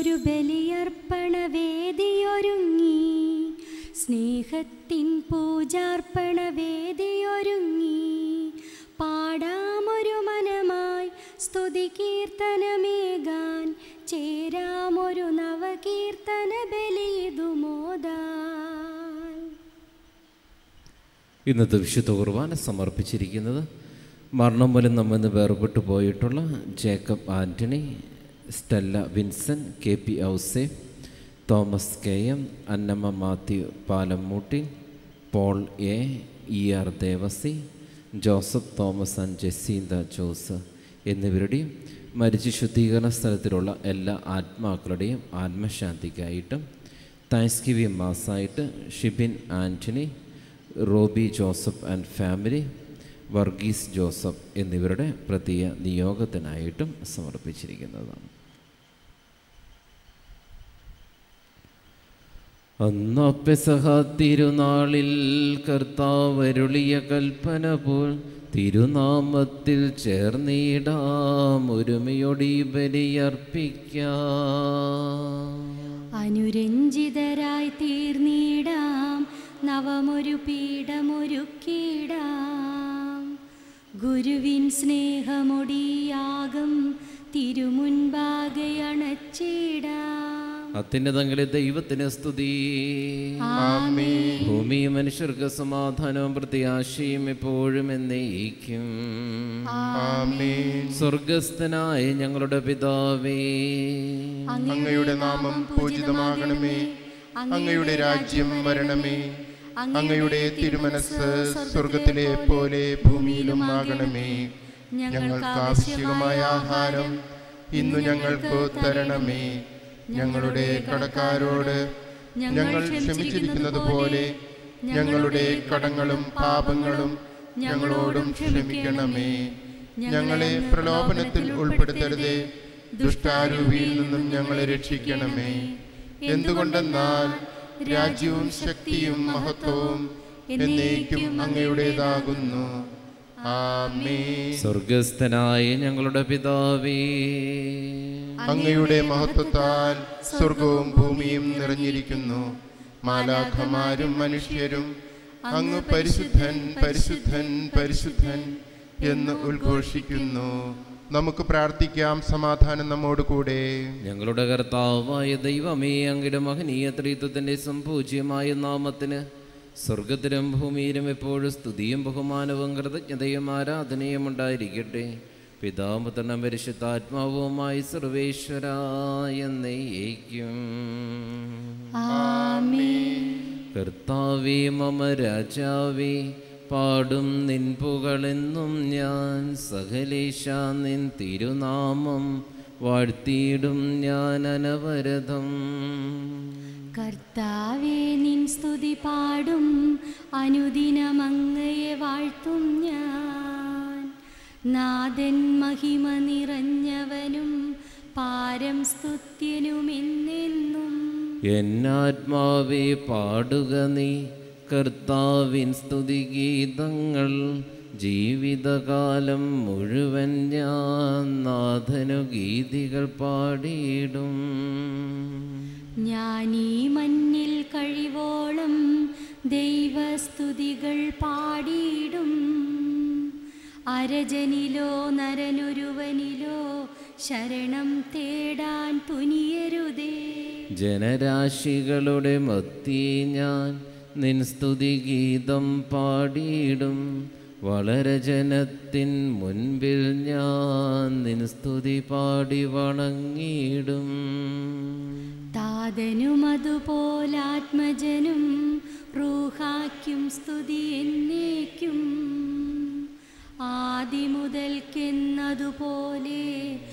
ഒരു ബലിയർപ്പണ വേദിയൊരുങ്ങി സ്നേഹത്തിൻ പൂജാർപ്പണ വേദിയൊരുങ്ങി പാടാമൊരു മനമായി സ്തുതി കീർത്തനമേകാൻ ചേരാമൊരു നവകീർത്തന ബലിയുമോദാൻ ഇന്നത്തെ വിശുദ്ധ കുർബാന സമർപ്പിച്ചിരിക്കുന്നത് മരണം മൂലം നമ്മിന്ന് വേർപെട്ടു പോയിട്ടുള്ള Jacob Antony Stella Vinson K P Ouseph Thomas K M Annamma Mathew Palammootty Paul A E R Devassy Joseph Thomas and Jacintha Jose എന്നിവരുടെയും മരിച്ചു ശുദ്ധീകരണ സ്ഥലത്തിലുള്ള എല്ലാ ആത്മാക്കളുടെയും ആത്മശാന്തിക്കായിട്ടും താങ്ക്സ് ഗിവിംഗ് മാസമായിട്ട് ഷിബിൻ ആൻ്റണി റോബി ജോസഫ് ആൻഡ് ഫാമിലി വർഗീസ് ജോസഫ് എന്നിവരുടെ പ്രത്യേക നിയോഗത്തിനായിട്ടും സമർപ്പിച്ചിരിക്കുന്നതാണ് അന്നപ്പെസഹ തിരുനാളിൽ കർത്താവരുളിയ കൽപ്പന പോൽ തിരുനാമത്തിൽ ചേർന്നിടാം ഒരുമയൊടി ബലിയർപ്പിക്കാം അനുരഞ്ജിതരായി തീർന്നിടാം നവമൊരു പീഠമൊരുക്കിടാം ഗുരുവിൻ സ്നേഹമൊടിയാകും തിരുമുൻപാകെ അണച്ചിടാം അത്യുന്നതങ്ങളെ ദൈവത്തിന് സ്തുതി ഭൂമിയും മനുഷ്യർക്ക് സമാധാനവും പ്രത്യാശയും എപ്പോഴും എന്നേക്കും സ്വർഗസ്ഥനായ ഞങ്ങളുടെ പിതാവേ അങ്ങയുടെ നാമം പൂജിതമാകണമേ അങ്ങയുടെ രാജ്യം വരണമേ അങ്ങയുടെ തിരുമനസ് സ്വർഗത്തിലെ പോലെ ഭൂമിയിലും ആകണമേ ഞങ്ങൾക്ക് ആവശ്യമായ ആഹാരം ഇന്നു ഞങ്ങൾക്ക് തരണമേ ഞങ്ങളുടെ കടക്കാരോട് ഞങ്ങൾ ക്ഷമിച്ചിരിക്കുന്നത് പോലെ ഞങ്ങളുടെ കടങ്ങളും പാപങ്ങളും ഞങ്ങളോടും ക്ഷമിക്കണമേ ഞങ്ങളെ പ്രലോഭനത്തിൽ ഉൾപ്പെടുത്തരുതേ ദുഷ്ടാരൂപിയിൽ നിന്നും ഞങ്ങളെ രക്ഷിക്കണമേ എന്തുകൊണ്ടെന്നാൽ രാജ്യവും ശക്തിയും മഹത്വവും എന്നേക്കും അങ്ങയുടേതാകുന്നു ആമേ സ്വർഗസ്ഥനായ ഞങ്ങളുടെ പിതാവേ അങ്ങയുടെ മഹത്വത്താൽ സ്വർഗവും ഭൂമിയും നിറഞ്ഞിരിക്കുന്നു മാലാഖമാരും മനുഷ്യരും അങ്ങ് പരിശുദ്ധൻ പരിശുദ്ധൻ പരിശുദ്ധൻ എന്ന് ഉദ്ഘോഷിക്കുന്നു നമുക്ക് പ്രാർത്ഥിക്കാം സമാധാനം നമ്മോട് കൂടെ ഞങ്ങളുടെ കർത്താവായ ദൈവമേ അങ്ങയുടെ മഹനീയ ത്രിത്വത്തിൻ്റെ സംപൂജ്യമായ നാമത്തിന് സ്വർഗത്തിലും ഭൂമിയിലും എപ്പോഴും സ്തുതിയും ബഹുമാനവും കൃതജ്ഞതയും ആരാധനയും ഉണ്ടായിരിക്കട്ടെ പിതാമുത്തണം പരിശുദ്ധാത്മാവുമായി സർവേശ്വരായ നെയ്യേക്കും കർത്താവേ മമ രാജാവേ പാടും നിൻ പുകളെന്നും ഞാൻ സകലേശ നിൻ തിരുനാമം വാഴ്ത്തിയിടും ഞാൻ അനവരതം കർത്താവേ നിൻ സ്തുതി പാടും അനുദിനമങ്ങയെ വാഴ്ത്തും ഞാൻ നാഥൻ മഹിമ നിറഞ്ഞവനും പാരം സ്തുത്യനുമെന്നെന്നും എന്നാത്മാവേ പാടുക നീ കർത്താവിൻ സ്തുതിഗീതങ്ങൾ ജീവിതകാലം മുഴുവൻ ഞാൻ നാഥനു ഗീതികൾ പാടിയിടും ഞാനീ മഞ്ഞിൽ കഴിവോളം ദൈവസ്തുതികൾ പാടിയിടും അരജനിലോ നരനൊരുവനിലോ ശരണം തേടാൻ തുനിയരുതേ ജനരാശികളുടെ മത്തി ഞാൻ നിൻ സ്തുതിഗീതം പാടിയിടും വളരെ ജനത്തിൻ മുൻപിൽ ഞാൻ നിൻ സ്തുതി പാടി വണങ്ങിയിടും താതനും അതുപോലാത്മജനും റൂഹാക്കും സ്തുതി എന്നേക്കും ആദിമുതൽക്കെന്നതുപോലെ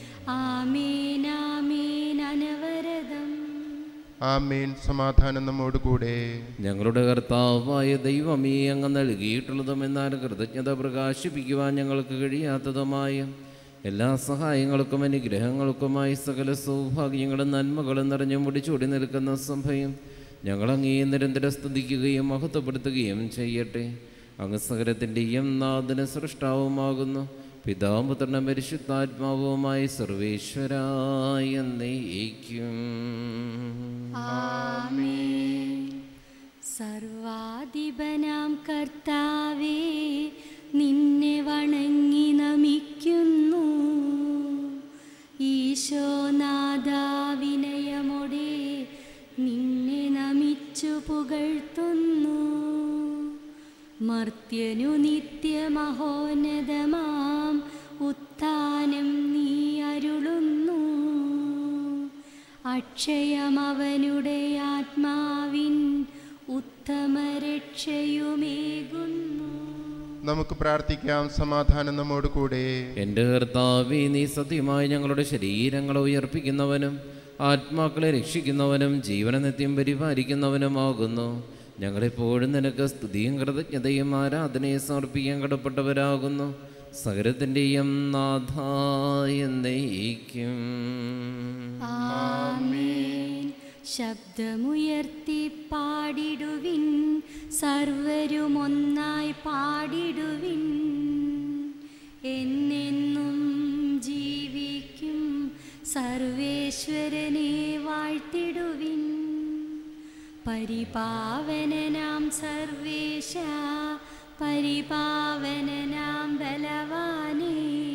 ആമേനാമേൻ അനവരതം ആമേൻ സമാധാനം നമ്മോട് കൂടെ ഞങ്ങളുടെ കർത്താവായ ദൈവമേ അങ്ങ് നൽകിയിട്ടുള്ളതും എന്നാൽ കൃതജ്ഞത പ്രകാശിപ്പിക്കുവാൻ ഞങ്ങൾക്ക് കഴിയാത്തതുമായ എല്ലാ സഹായങ്ങൾക്കും അനുഗ്രഹങ്ങൾക്കുമായി സകല സൗഭാഗ്യങ്ങളും നന്മകളും നിറഞ്ഞു മുടിച്ചൂടി നിൽക്കുന്ന സംഭയം ഞങ്ങളങ്ങേ നിരന്തരം സ്തുതിക്കുകയും മഹത്വപ്പെടുത്തുകയും ചെയ്യട്ടെ അങ്ങ് സകലത്തിൻ്റെയും നാഥന സൃഷ്ടാവുമാകുന്നു പിതാപുത്രനും പരിശുദ്ധാത്മാവുമായി സർവേശ്വരായ നയിക്കും സർവാധിപനാം കർത്താവേ നിന്നെ വണങ്ങി നമിക്കുന്നു ഈശോനാഥാവിനയമോടെ നിന്നെ നമിച്ചു പുകഴ്ത്തുന്നു മർത്യനു നിത്യമഹോന്നതമാം ഉത്ഥാനം നീ അരുളുന്നു അക്ഷയമവനുടെ ആത്മാവിൻ ഉത്തമരക്ഷയുമേകുന്നു നമുക്ക് പ്രാർത്ഥിക്കാം സമാധാനം നമ്മോട് കൂടെ എൻ്റെ കർത്താവേ നീ സത്യമായി ഞങ്ങളുടെ ശരീരങ്ങളെ ഉയർപ്പിക്കുന്നവനും ആത്മാക്കളെ രക്ഷിക്കുന്നവനും ജീവനനിത്യം പരിപാലിക്കുന്നവനുമാകുന്നു ഞങ്ങളെപ്പോഴും നിനക്ക് സ്തുതിയും കൃതജ്ഞതയും ആരാധനയും സമർപ്പിക്കാൻ കടപ്പെട്ടവരാകുന്നു സകലത്തിൻ്റെയും നാഥായ നയിക്കും ആമേൻ ശബ്ദമുയർത്തി പാടിടുവിൻ സർവരും ഒന്നായി പാടിടുവിൻ എന്നെന്നും ജീവിക്കും സർവേശ്വരനെ വാഴ്ത്തിടുവിൻ പരിപാവനനാം സർവേശ പരിപാവനനാം ബലവാനേ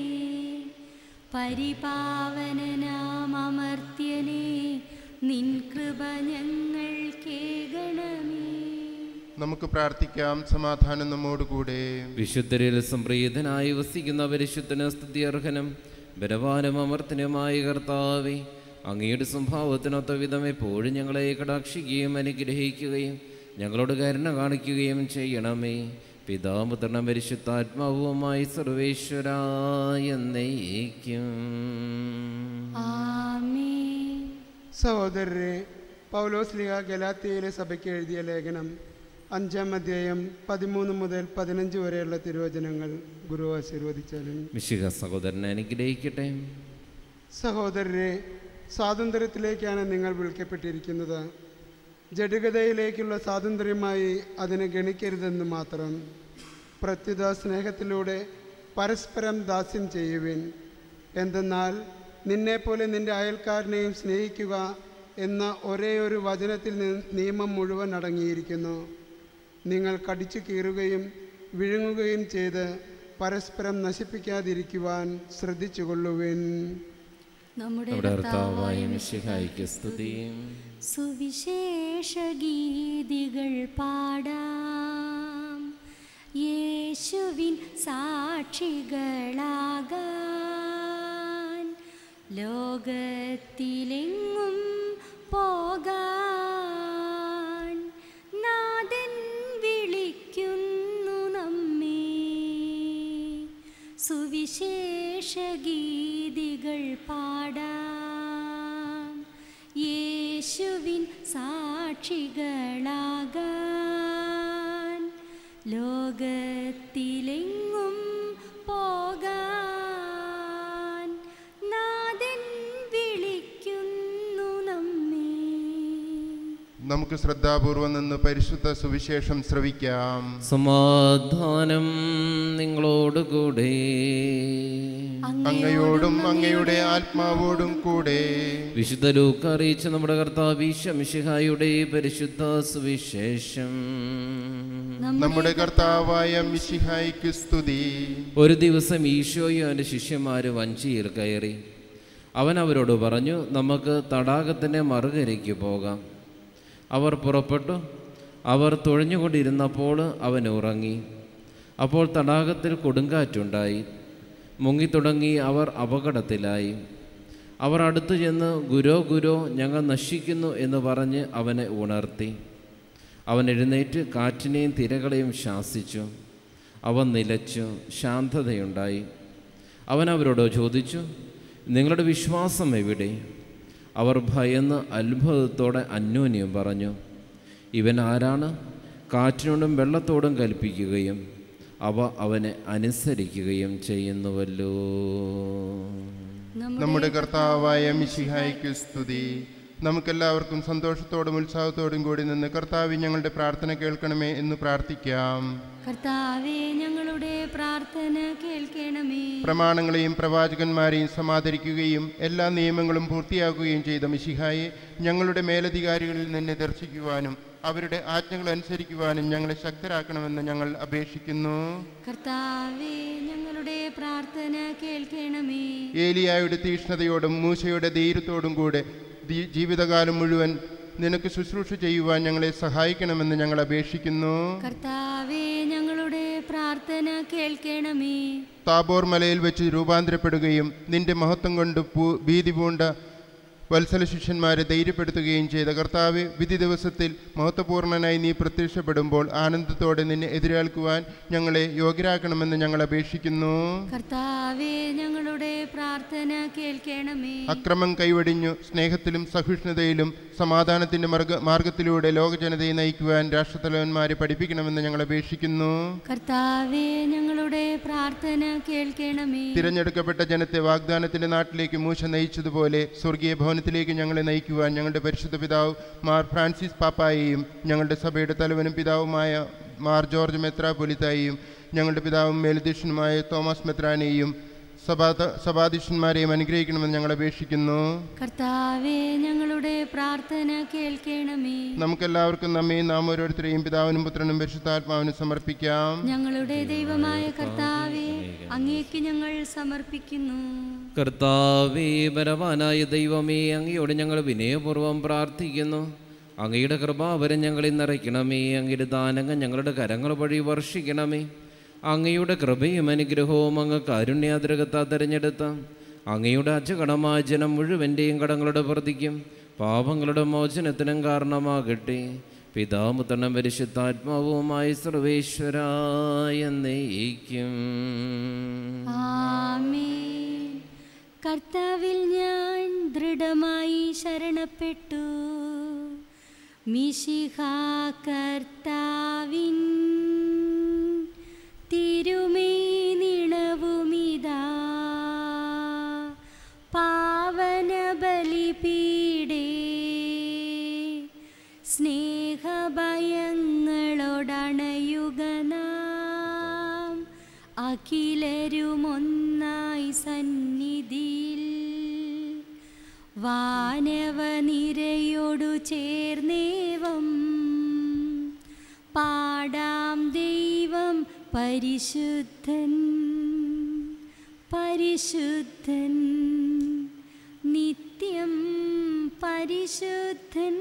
പരിപാവനനാം അമർത്യനേ നിൻ കൃപ ഞങ്ങൾ കേകണമേ നമുക്ക് പ്രാർത്ഥിക്കാം സമാധാനം നമ്മോട് കൂടെ വിശുദ്ധരിൽ സംപ്രീതനായി വസിക്കുന്ന പരിശുദ്ധന സ്തുതിയർഹനും ബലവാനും അമർത്തനുമായ കർത്താവെ അങ്ങയുടെ സ്വഭാവത്തിനൊത്ത വിധം എപ്പോഴും ഞങ്ങളെ കടാക്ഷിക്കുകയും അനുഗ്രഹിക്കുകയും ഞങ്ങളോട് കരുണ കാണിക്കുകയും ചെയ്യണമേ പിതാപുത്രനും പരിശുദ്ധാത്മാവുമായി സർവേശ്വരായ നയിക്കും ആമേൻ സഹോദരരെ പൗലോസ് ലിഹ ഗലാത്തിയയിലെ സഭയ്ക്ക് എഴുതിയ ലേഖനം അഞ്ചാം അധ്യായം പതിമൂന്ന് മുതൽ പതിനഞ്ച് വരെയുള്ള തിരുവചനങ്ങൾ ഗുരു ആശീർവദിച്ചാലും മിശിക സഹോദരനെ അനുഗ്രഹിക്കട്ടെ സഹോദരരെ സ്വാതന്ത്ര്യത്തിലേക്കാണ് നിങ്ങൾ വിളിക്കപ്പെട്ടിരിക്കുന്നത് ജഡികതയിലേക്കുള്ള സ്വാതന്ത്ര്യമായി അതിനെ ഗണിക്കരുതെന്ന് മാത്രം പ്രത്യുത സ്നേഹത്തിലൂടെ പരസ്പരം ദാസ്യം ചെയ്യുവിൻ എന്തെന്നാൽ നിന്നെപ്പോലെ നിന്റെ അയൽക്കാരനെയും സ്നേഹിക്കുക എന്ന ഒരേ ഒരു വചനത്തിൽ നി- നിയമം മുഴുവൻ അടങ്ങിയിരിക്കുന്നു നിങ്ങൾ കടിച്ചു കീറുകയും വിഴുങ്ങുകയും ചെയ്ത് പരസ്പരം നശിപ്പിക്കാതിരിക്കുവാൻ ശ്രദ്ധിച്ചുകൊള്ളുവിൻ നമ്മുടെ നമ്മുടെ കർത്താവായ കർത്താവായ മിശിഹായിക്ക് സ്തുതിയും സുവിശേഷ ഗീതികൾ പാടാം യേശുവിൻ സാക്ഷികളാകാൻ ലോകത്തിലെങ്ങും പോകാൻ നാഥൻ വിളിക്കുന്നു നമ്മെ സുവിശേഷ ഗീതികൾ പാടാം യേശുവിൻ സാക്ഷികളാകാൻ ലോകത്തിലെങ്ങും പോകാൻ നാഥൻ വിളിക്കുന്നു നമ്മെ നമുക്ക് ശ്രദ്ധാപൂർവം നിന്ന് പരിശുദ്ധ സുവിശേഷം ശ്രവിക്കാം സമാധാനം നിങ്ങളോടുകൂടെ അങ്ങയോടും അങ്ങയുടെ ആത്മാവോടും കൂടെ വിശുദ്ധ ലൂക്ക അറിയിച്ച നമ്മുടെ കർത്താവ് മിശിഹായുടെ പരിശുദ്ധ സുവിശേഷം നമ്മുടെ കർത്താവായ മിശിഹായിക്ക് സ്തുതി ഒരു ദിവസം ഈശോയും അവൻ്റെ ശിഷ്യന്മാരും വഞ്ചിയിൽ കയറി അവൻ അവരോട് പറഞ്ഞു നമുക്ക് തടാകത്തിൻ്റെ മറുകരയ്ക്ക് പോകാം അവർ പുറപ്പെട്ടു അവർ തുഴഞ്ഞുകൊണ്ടിരുന്നപ്പോൾ അവൻ ഉറങ്ങി അപ്പോൾ തടാകത്തിൽ കൊടുങ്കാറ്റുണ്ടായി മുങ്ങിത്തുടങ്ങി അവർ അപകടത്തിലായി അവർ അടുത്തു ചെന്ന് ഗുരോ ഗുരോ ഞങ്ങൾ നശിക്കുന്നു എന്ന് പറഞ്ഞ് അവനെ ഉണർത്തി അവൻ എഴുന്നേറ്റ് കാറ്റിനെയും തിരകളെയും ശാസിച്ചു അവൻ നിലച്ചു ശാന്തതയുണ്ടായി അവൻ അവരോട് ചോദിച്ചു നിങ്ങളുടെ വിശ്വാസം എവിടെ അവർ ഭയന്ന് അത്ഭുതത്തോടെ അന്യോന്യം പറഞ്ഞു ഇവൻ ആരാണ് കാറ്റിനോടും വെള്ളത്തോടും കൽപ്പിക്കുകയും അവ അവനെ അനുസരിക്കുകയും ചെയ്യുന്നുവല്ലോ നമ്മുടെ കർത്താവായ മിശിഹായിക്ക് സ്തുതി നമുക്കെല്ലാവർക്കും സന്തോഷത്തോടും ഉത്സാഹത്തോടും കൂടി നിന്ന് കർത്താവ് ഞങ്ങളുടെ പ്രാർത്ഥന കേൾക്കണമേ എന്ന് പ്രാർത്ഥിക്കാം കർത്താവെ ഞങ്ങളുടെ പ്രാർത്ഥന കേൾക്കണമേ പ്രമാണങ്ങളെയും പ്രവാചകന്മാരെയും സമാദരിക്കുകയും എല്ലാ നിയമങ്ങളും പൂർത്തിയാക്കുകയും ചെയ്ത മിശിഹായെ ഞങ്ങളുടെ മേലധികാരികളിൽ നിന്ന് ദർശിക്കുവാനും അവരുടെ ആജ്ഞകൾ അനുസരിക്കുവാനും ഞങ്ങളെ ശക്തരാക്കണമെന്ന് ഞങ്ങൾ അപേക്ഷിക്കുന്നു കർത്താവെ ഞങ്ങളുടെ പ്രാർത്ഥന കേൾക്കണമേ ഏലിയായുടെ തീക്ഷ്ണതയോടും മൂശയുടെ ധൈര്യത്തോടും കൂടെ ദി- ജീവിതകാലം മുഴുവൻ നിനക്ക് ശുശ്രൂഷ ചെയ്യുവാൻ ഞങ്ങളെ സഹായിക്കണമെന്ന് ഞങ്ങൾ അപേക്ഷിക്കുന്നു കർത്താവെ ഞങ്ങളുടെ പ്രാർത്ഥന കേൾക്കണമേ താബോർ മലയിൽ വെച്ച് രൂപാന്തരപ്പെടുകയും നിന്റെ മഹത്വം കൊണ്ട് പൂ ഭീതി പൂണ്ട വത്സല ശിഷ്യന്മാരെ ധൈര്യപ്പെടുത്തുകയും ചെയ്ത കർത്താവ് വിധി ദിവസത്തിൽ മഹത്വപൂർണനായി നീ പ്രത്യക്ഷപ്പെടുമ്പോൾ ആനന്ദത്തോടെ നിന്നെ എതിരേൽക്കുവാൻ ഞങ്ങളെ യോഗ്യരാക്കണമെന്ന് ഞങ്ങൾ അപേക്ഷിക്കുന്നു കർത്താവെ ഞങ്ങളുടെ പ്രാർത്ഥന കേൾക്കണമേ അക്രമം കൈവടിഞ്ഞു സ്നേഹത്തിലും സഹിഷ്ണുതയിലും സമാധാനത്തിന്റെ മാർഗ മാർഗത്തിലൂടെ ലോകജനതയെ നയിക്കുവാൻ രാഷ്ട്രത്തലവന്മാരെ പഠിപ്പിക്കണമെന്ന് ഞങ്ങൾ അപേക്ഷിക്കുന്നു കർത്താവെ ഞങ്ങളുടെ പ്രാർത്ഥന കേൾക്കണമേ തിരഞ്ഞെടുക്കപ്പെട്ട ജനത്തെ വാഗ്ദാനത്തിന്റെ നാട്ടിലേക്ക് മൂശ നയിച്ചതുപോലെ സ്വർഗീയ ഭവനത്തിലേക്ക് ഞങ്ങളെ നയിക്കുവാൻ ഞങ്ങളുടെ പരിശുദ്ധ പിതാവ് മാർ ഫ്രാൻസിസ് പാപ്പായെയും ഞങ്ങളുടെ സഭയുടെ തലവനും പിതാവുമായ മാർ ജോർജ് മെത്രാപൊലിത്തായെയും ഞങ്ങളുടെ പിതാവും മേലധ്യക്ഷനുമായ തോമസ് മെത്രാനെയും സഭാ സഭാധ്യക്ഷന്മാരെയും അനുഗ്രഹിക്കണമെന്ന് ഞങ്ങൾ അപേക്ഷിക്കുന്നു കർത്താവെ ഞങ്ങളുടെ പ്രാർത്ഥന കേൾക്കണമേ നമുക്കെല്ലാവർക്കും നമ്മയും നാം ഓരോരുത്തരെയും പിതാവിനും പുത്രനും പരിശുദ്ധാത്മാവിനും സമർപ്പിക്കാം ഞങ്ങളുടെ ദൈവമായ കർത്താവെ അങ്ങേക്ക് ഞങ്ങൾ സമർപ്പിക്കുന്നു കർത്താവേ ബലവാനായ ദൈവമേ അങ്ങയോട് ഞങ്ങൾ വിനയപൂർവ്വം പ്രാർത്ഥിക്കുന്നു അങ്ങയുടെ കൃപാവരം ഞങ്ങളിൽ നിറയ്ക്കണമേ അങ്ങയുടെ ദാനങ്ങൾ ഞങ്ങളുടെ കരങ്ങൾ വഴി വർഷിക്കണമേ അങ്ങയുടെ കൃപയും അനുഗ്രഹവും അങ്ങ് കാരുണ്യാതിരകത്താ തിരഞ്ഞെടുത്ത അങ്ങയുടെ അജഗണമായ ജനം മുഴുവൻ്റെയും കടങ്ങളുടെ പ്രതിക്കും പാപങ്ങളുടെ മോചനത്തിനും കാരണമാകട്ടെ പിതാമുത്തണം പരിശുദ്ധാത്മാവുമായി സർവേശ്വരായ നയിക്കും ആമേൻ കർത്താവിൽ ഞാൻ ദൃഢമായി ശരണപ്പെട്ടു മിശിഹ കർത്താവിൻ തിരുമേ നിണവുമിതാ പാവന ബലിപീഡേ സ്നേഹഭയങ്ങളോടണയുക നാം അഖിലരുമൊന്നായി സന്നിധിയിൽ വാനവനിരയോടു ചേർന്നേവം പാടാം ദൈവം പരിശുദ്ധൻ പരിശുദ്ധൻ നിത്യം പരിശുദ്ധൻ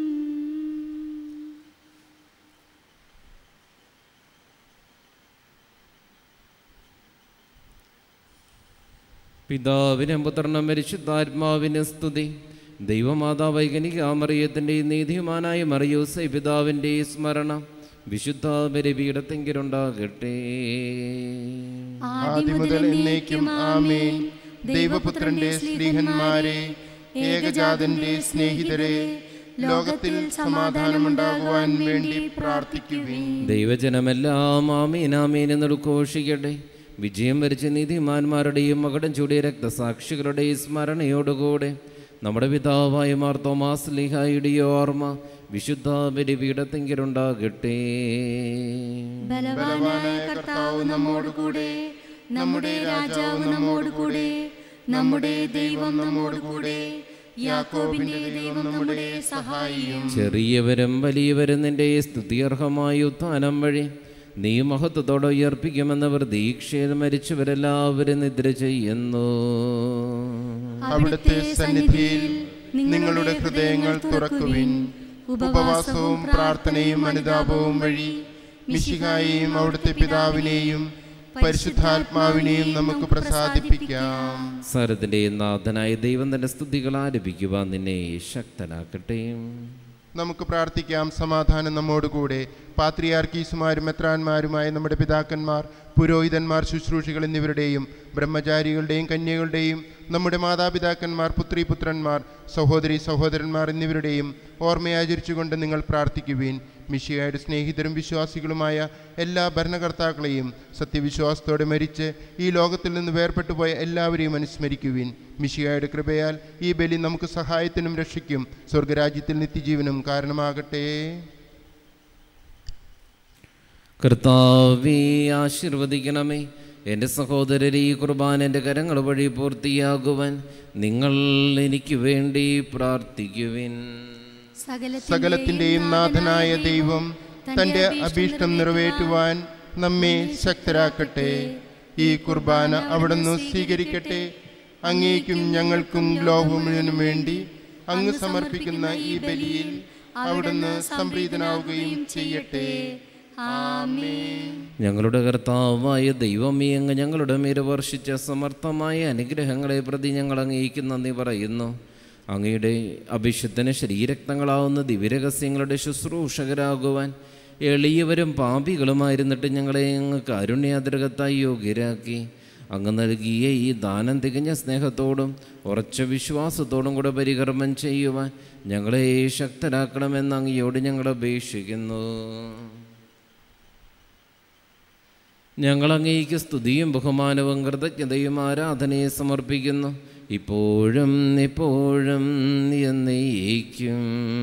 പിതാവിനും പുത്രനും പരിശുദ്ധാത്മാവിന് സ്തുതി ദൈവമാതാവൈകനികാമറിയത്തിൻ്റെ നീതിമാനായ മറിയൂസൈ പിതാവിൻ്റെ സ്മരണ വിശുദ്ധ ബലിപീഠത്തെങ്കിലുണ്ടാകട്ടെ ആദ്യം മുതൽ എന്നേക്കും ആമേൻ ദൈവപുത്രന്റെ സ്നേഹന്മാരെ ഏകജാതന്റെ സ്നേഹിതരെ ലോകത്തിൽ സമാധാനമുണ്ടാകുവാൻ വേണ്ടി പ്രാർത്ഥിക്കുവിൻ ദൈവജനമെല്ലാം ആമീൻ ആമീൻ എന്ന് ഉദ്ഘോഷിക്കട്ടെ വിജയം വരിച്ച നീതിമാന്മാരുടെയും മകടം ചൂടിയ രക്തസാക്ഷികളുടെയും സ്മരണയോടുകൂടെ നമ്മുടെ പിതാവായ മാർ തോമാസ് ലിഹായുടെ ഓർമ്മ വിശുദ്ധ ബലിപീഠത്തെങ്കിലുണ്ടാകട്ടെ ബലവാനായ കർത്താവ് നമ്മോടുകൂടെ നമ്മുടെ രാജാവ് നമ്മോടുകൂടെ നമ്മുടെ ദൈവം നമ്മോടുകൂടെ യാക്കോബിന്റെ ദൈവം നമ്മുടെ സഹായിയും ചെറിയവരും വലിയവരും നിന്റെ സ്തുതിയർഹമായ ഉത്ഥാനം വഴി നീ മഹത്വത്തോടെ ഉയർപ്പിക്കുമെന്ന പ്രതീക്ഷയിൽ മരിച്ചവരെല്ലാവരും നിദ്ര ചെയ്യുന്നു അവിടുത്തെ സന്നിധിയിൽ നിങ്ങളുടെ ഹൃദയങ്ങൾ തുറക്കുവിൻ ഉപവാസവും പ്രാർത്ഥനയും അനുതാപവും വഴി മിശിഹായെയും അവിടുത്തെ പിതാവിനെയും പരിശുദ്ധാത്മാവിനെയും നമുക്ക് പ്രസാദിപ്പിക്കാം സരത്തിൻ്റെ നാഥനായ ദൈവം തന്റെ സ്തുതികൾ ആരംഭിക്കുവാൻ നിന്നെ ശക്തനാക്കട്ടെ നമുക്ക് പ്രാർത്ഥിക്കാം സമാധാനം നമ്മോടുകൂടെ പാത്രിയാർക്കീസുമാരും മെത്രാന്മാരുമായ നമ്മുടെ പിതാക്കന്മാർ പുരോഹിതന്മാർ ശുശ്രൂഷികൾ എന്നിവരുടെയും ബ്രഹ്മചാരികളുടെയും കന്യകളുടെയും നമ്മുടെ മാതാപിതാക്കന്മാർ പുത്രീപുത്രന്മാർ സഹോദരി സഹോദരന്മാർ എന്നിവരുടെയും ഓർമ്മയാചരിച്ചുകൊണ്ട് നിങ്ങൾ പ്രാർത്ഥിക്കുവീൻ മിഷിയായുടെ സ്നേഹിതരും വിശ്വാസികളുമായ എല്ലാ ഭരണകർത്താക്കളെയും സത്യവിശ്വാസത്തോടെ മരിച്ച് ഈ ലോകത്തിൽ നിന്ന് വേർപെട്ടു പോയ എല്ലാവരെയും അനുസ്മരിക്കുവിൻ മിഷിയായുടെ കൃപയാൽ ഈ ബലി നമുക്ക് സഹായത്തിനും രക്ഷയ്ക്കും സ്വർഗരാജ്യത്തിൽ നിത്യജീവനും കാരണമാകട്ടെ കർത്താവെ ആശീർവദിക്കണമേ എൻ്റെ സഹോദരരെ ഈ കുർബാന എൻ്റെ കരങ്ങൾ വഴി പൂർത്തിയാകുവാൻ നിങ്ങൾ എനിക്ക് വേണ്ടി പ്രാർത്ഥിക്കുവിൻ സകലത്തിൻ്റെയും നാഥനായ ദൈവം തൻ്റെ അഭീഷ്ടം നിറവേറ്റുവാൻ നമ്മെ ശക്തരാക്കട്ടെ ഈ കുർബാന അവിടുന്ന് സ്വീകരിക്കട്ടെ അങ്ങേക്കും ഞങ്ങൾക്കും ലോകം മുഴുവനും വേണ്ടി അങ്ങ് സമർപ്പിക്കുന്ന ഈ ബലിയിൽ അവിടുന്ന് സംപ്രീതനാവുകയും ചെയ്യട്ടെ ആമേൻ ഞങ്ങളുടെ കർത്താവായ ദൈവമേ അങ്ങ് ഞങ്ങളുടെ മേൽ വർഷിച്ച സമർത്ഥമായ അനുഗ്രഹങ്ങളെ പ്രതി ഞങ്ങൾ അങ്ങേക്ക് നന്ദി പറയുന്നു അങ്ങയുടെ അഭിഷത്തിന് ശരീരക്തങ്ങളാവുന്ന ദിവ്യരഹസ്യങ്ങളുടെ ശുശ്രൂഷകരാകുവാൻ എളിയവരും പാപികളുമായിരുന്നിട്ട് ഞങ്ങളെ അങ്ങ് കാരുണ്യാതിരകത്തായി യോഗ്യരാക്കി അങ്ങ് നൽകിയ ഈ ദാനം തികഞ്ഞ സ്നേഹത്തോടും ഉറച്ച വിശ്വാസത്തോടും കൂടെ പരികർമ്മം ചെയ്യുവാൻ ഞങ്ങളെ ശക്തരാക്കണമെന്ന് അങ്ങയോട് ഞങ്ങൾ അപേക്ഷിക്കുന്നു ഞങ്ങൾ അങ്ങേക്ക് സ്തുതിയും ബഹുമാനവും കൃതജ്ഞതയും ആരാധനയെ സമർപ്പിക്കുന്നു ഇപ്പോഴും എപ്പോഴും എന്നേക്കും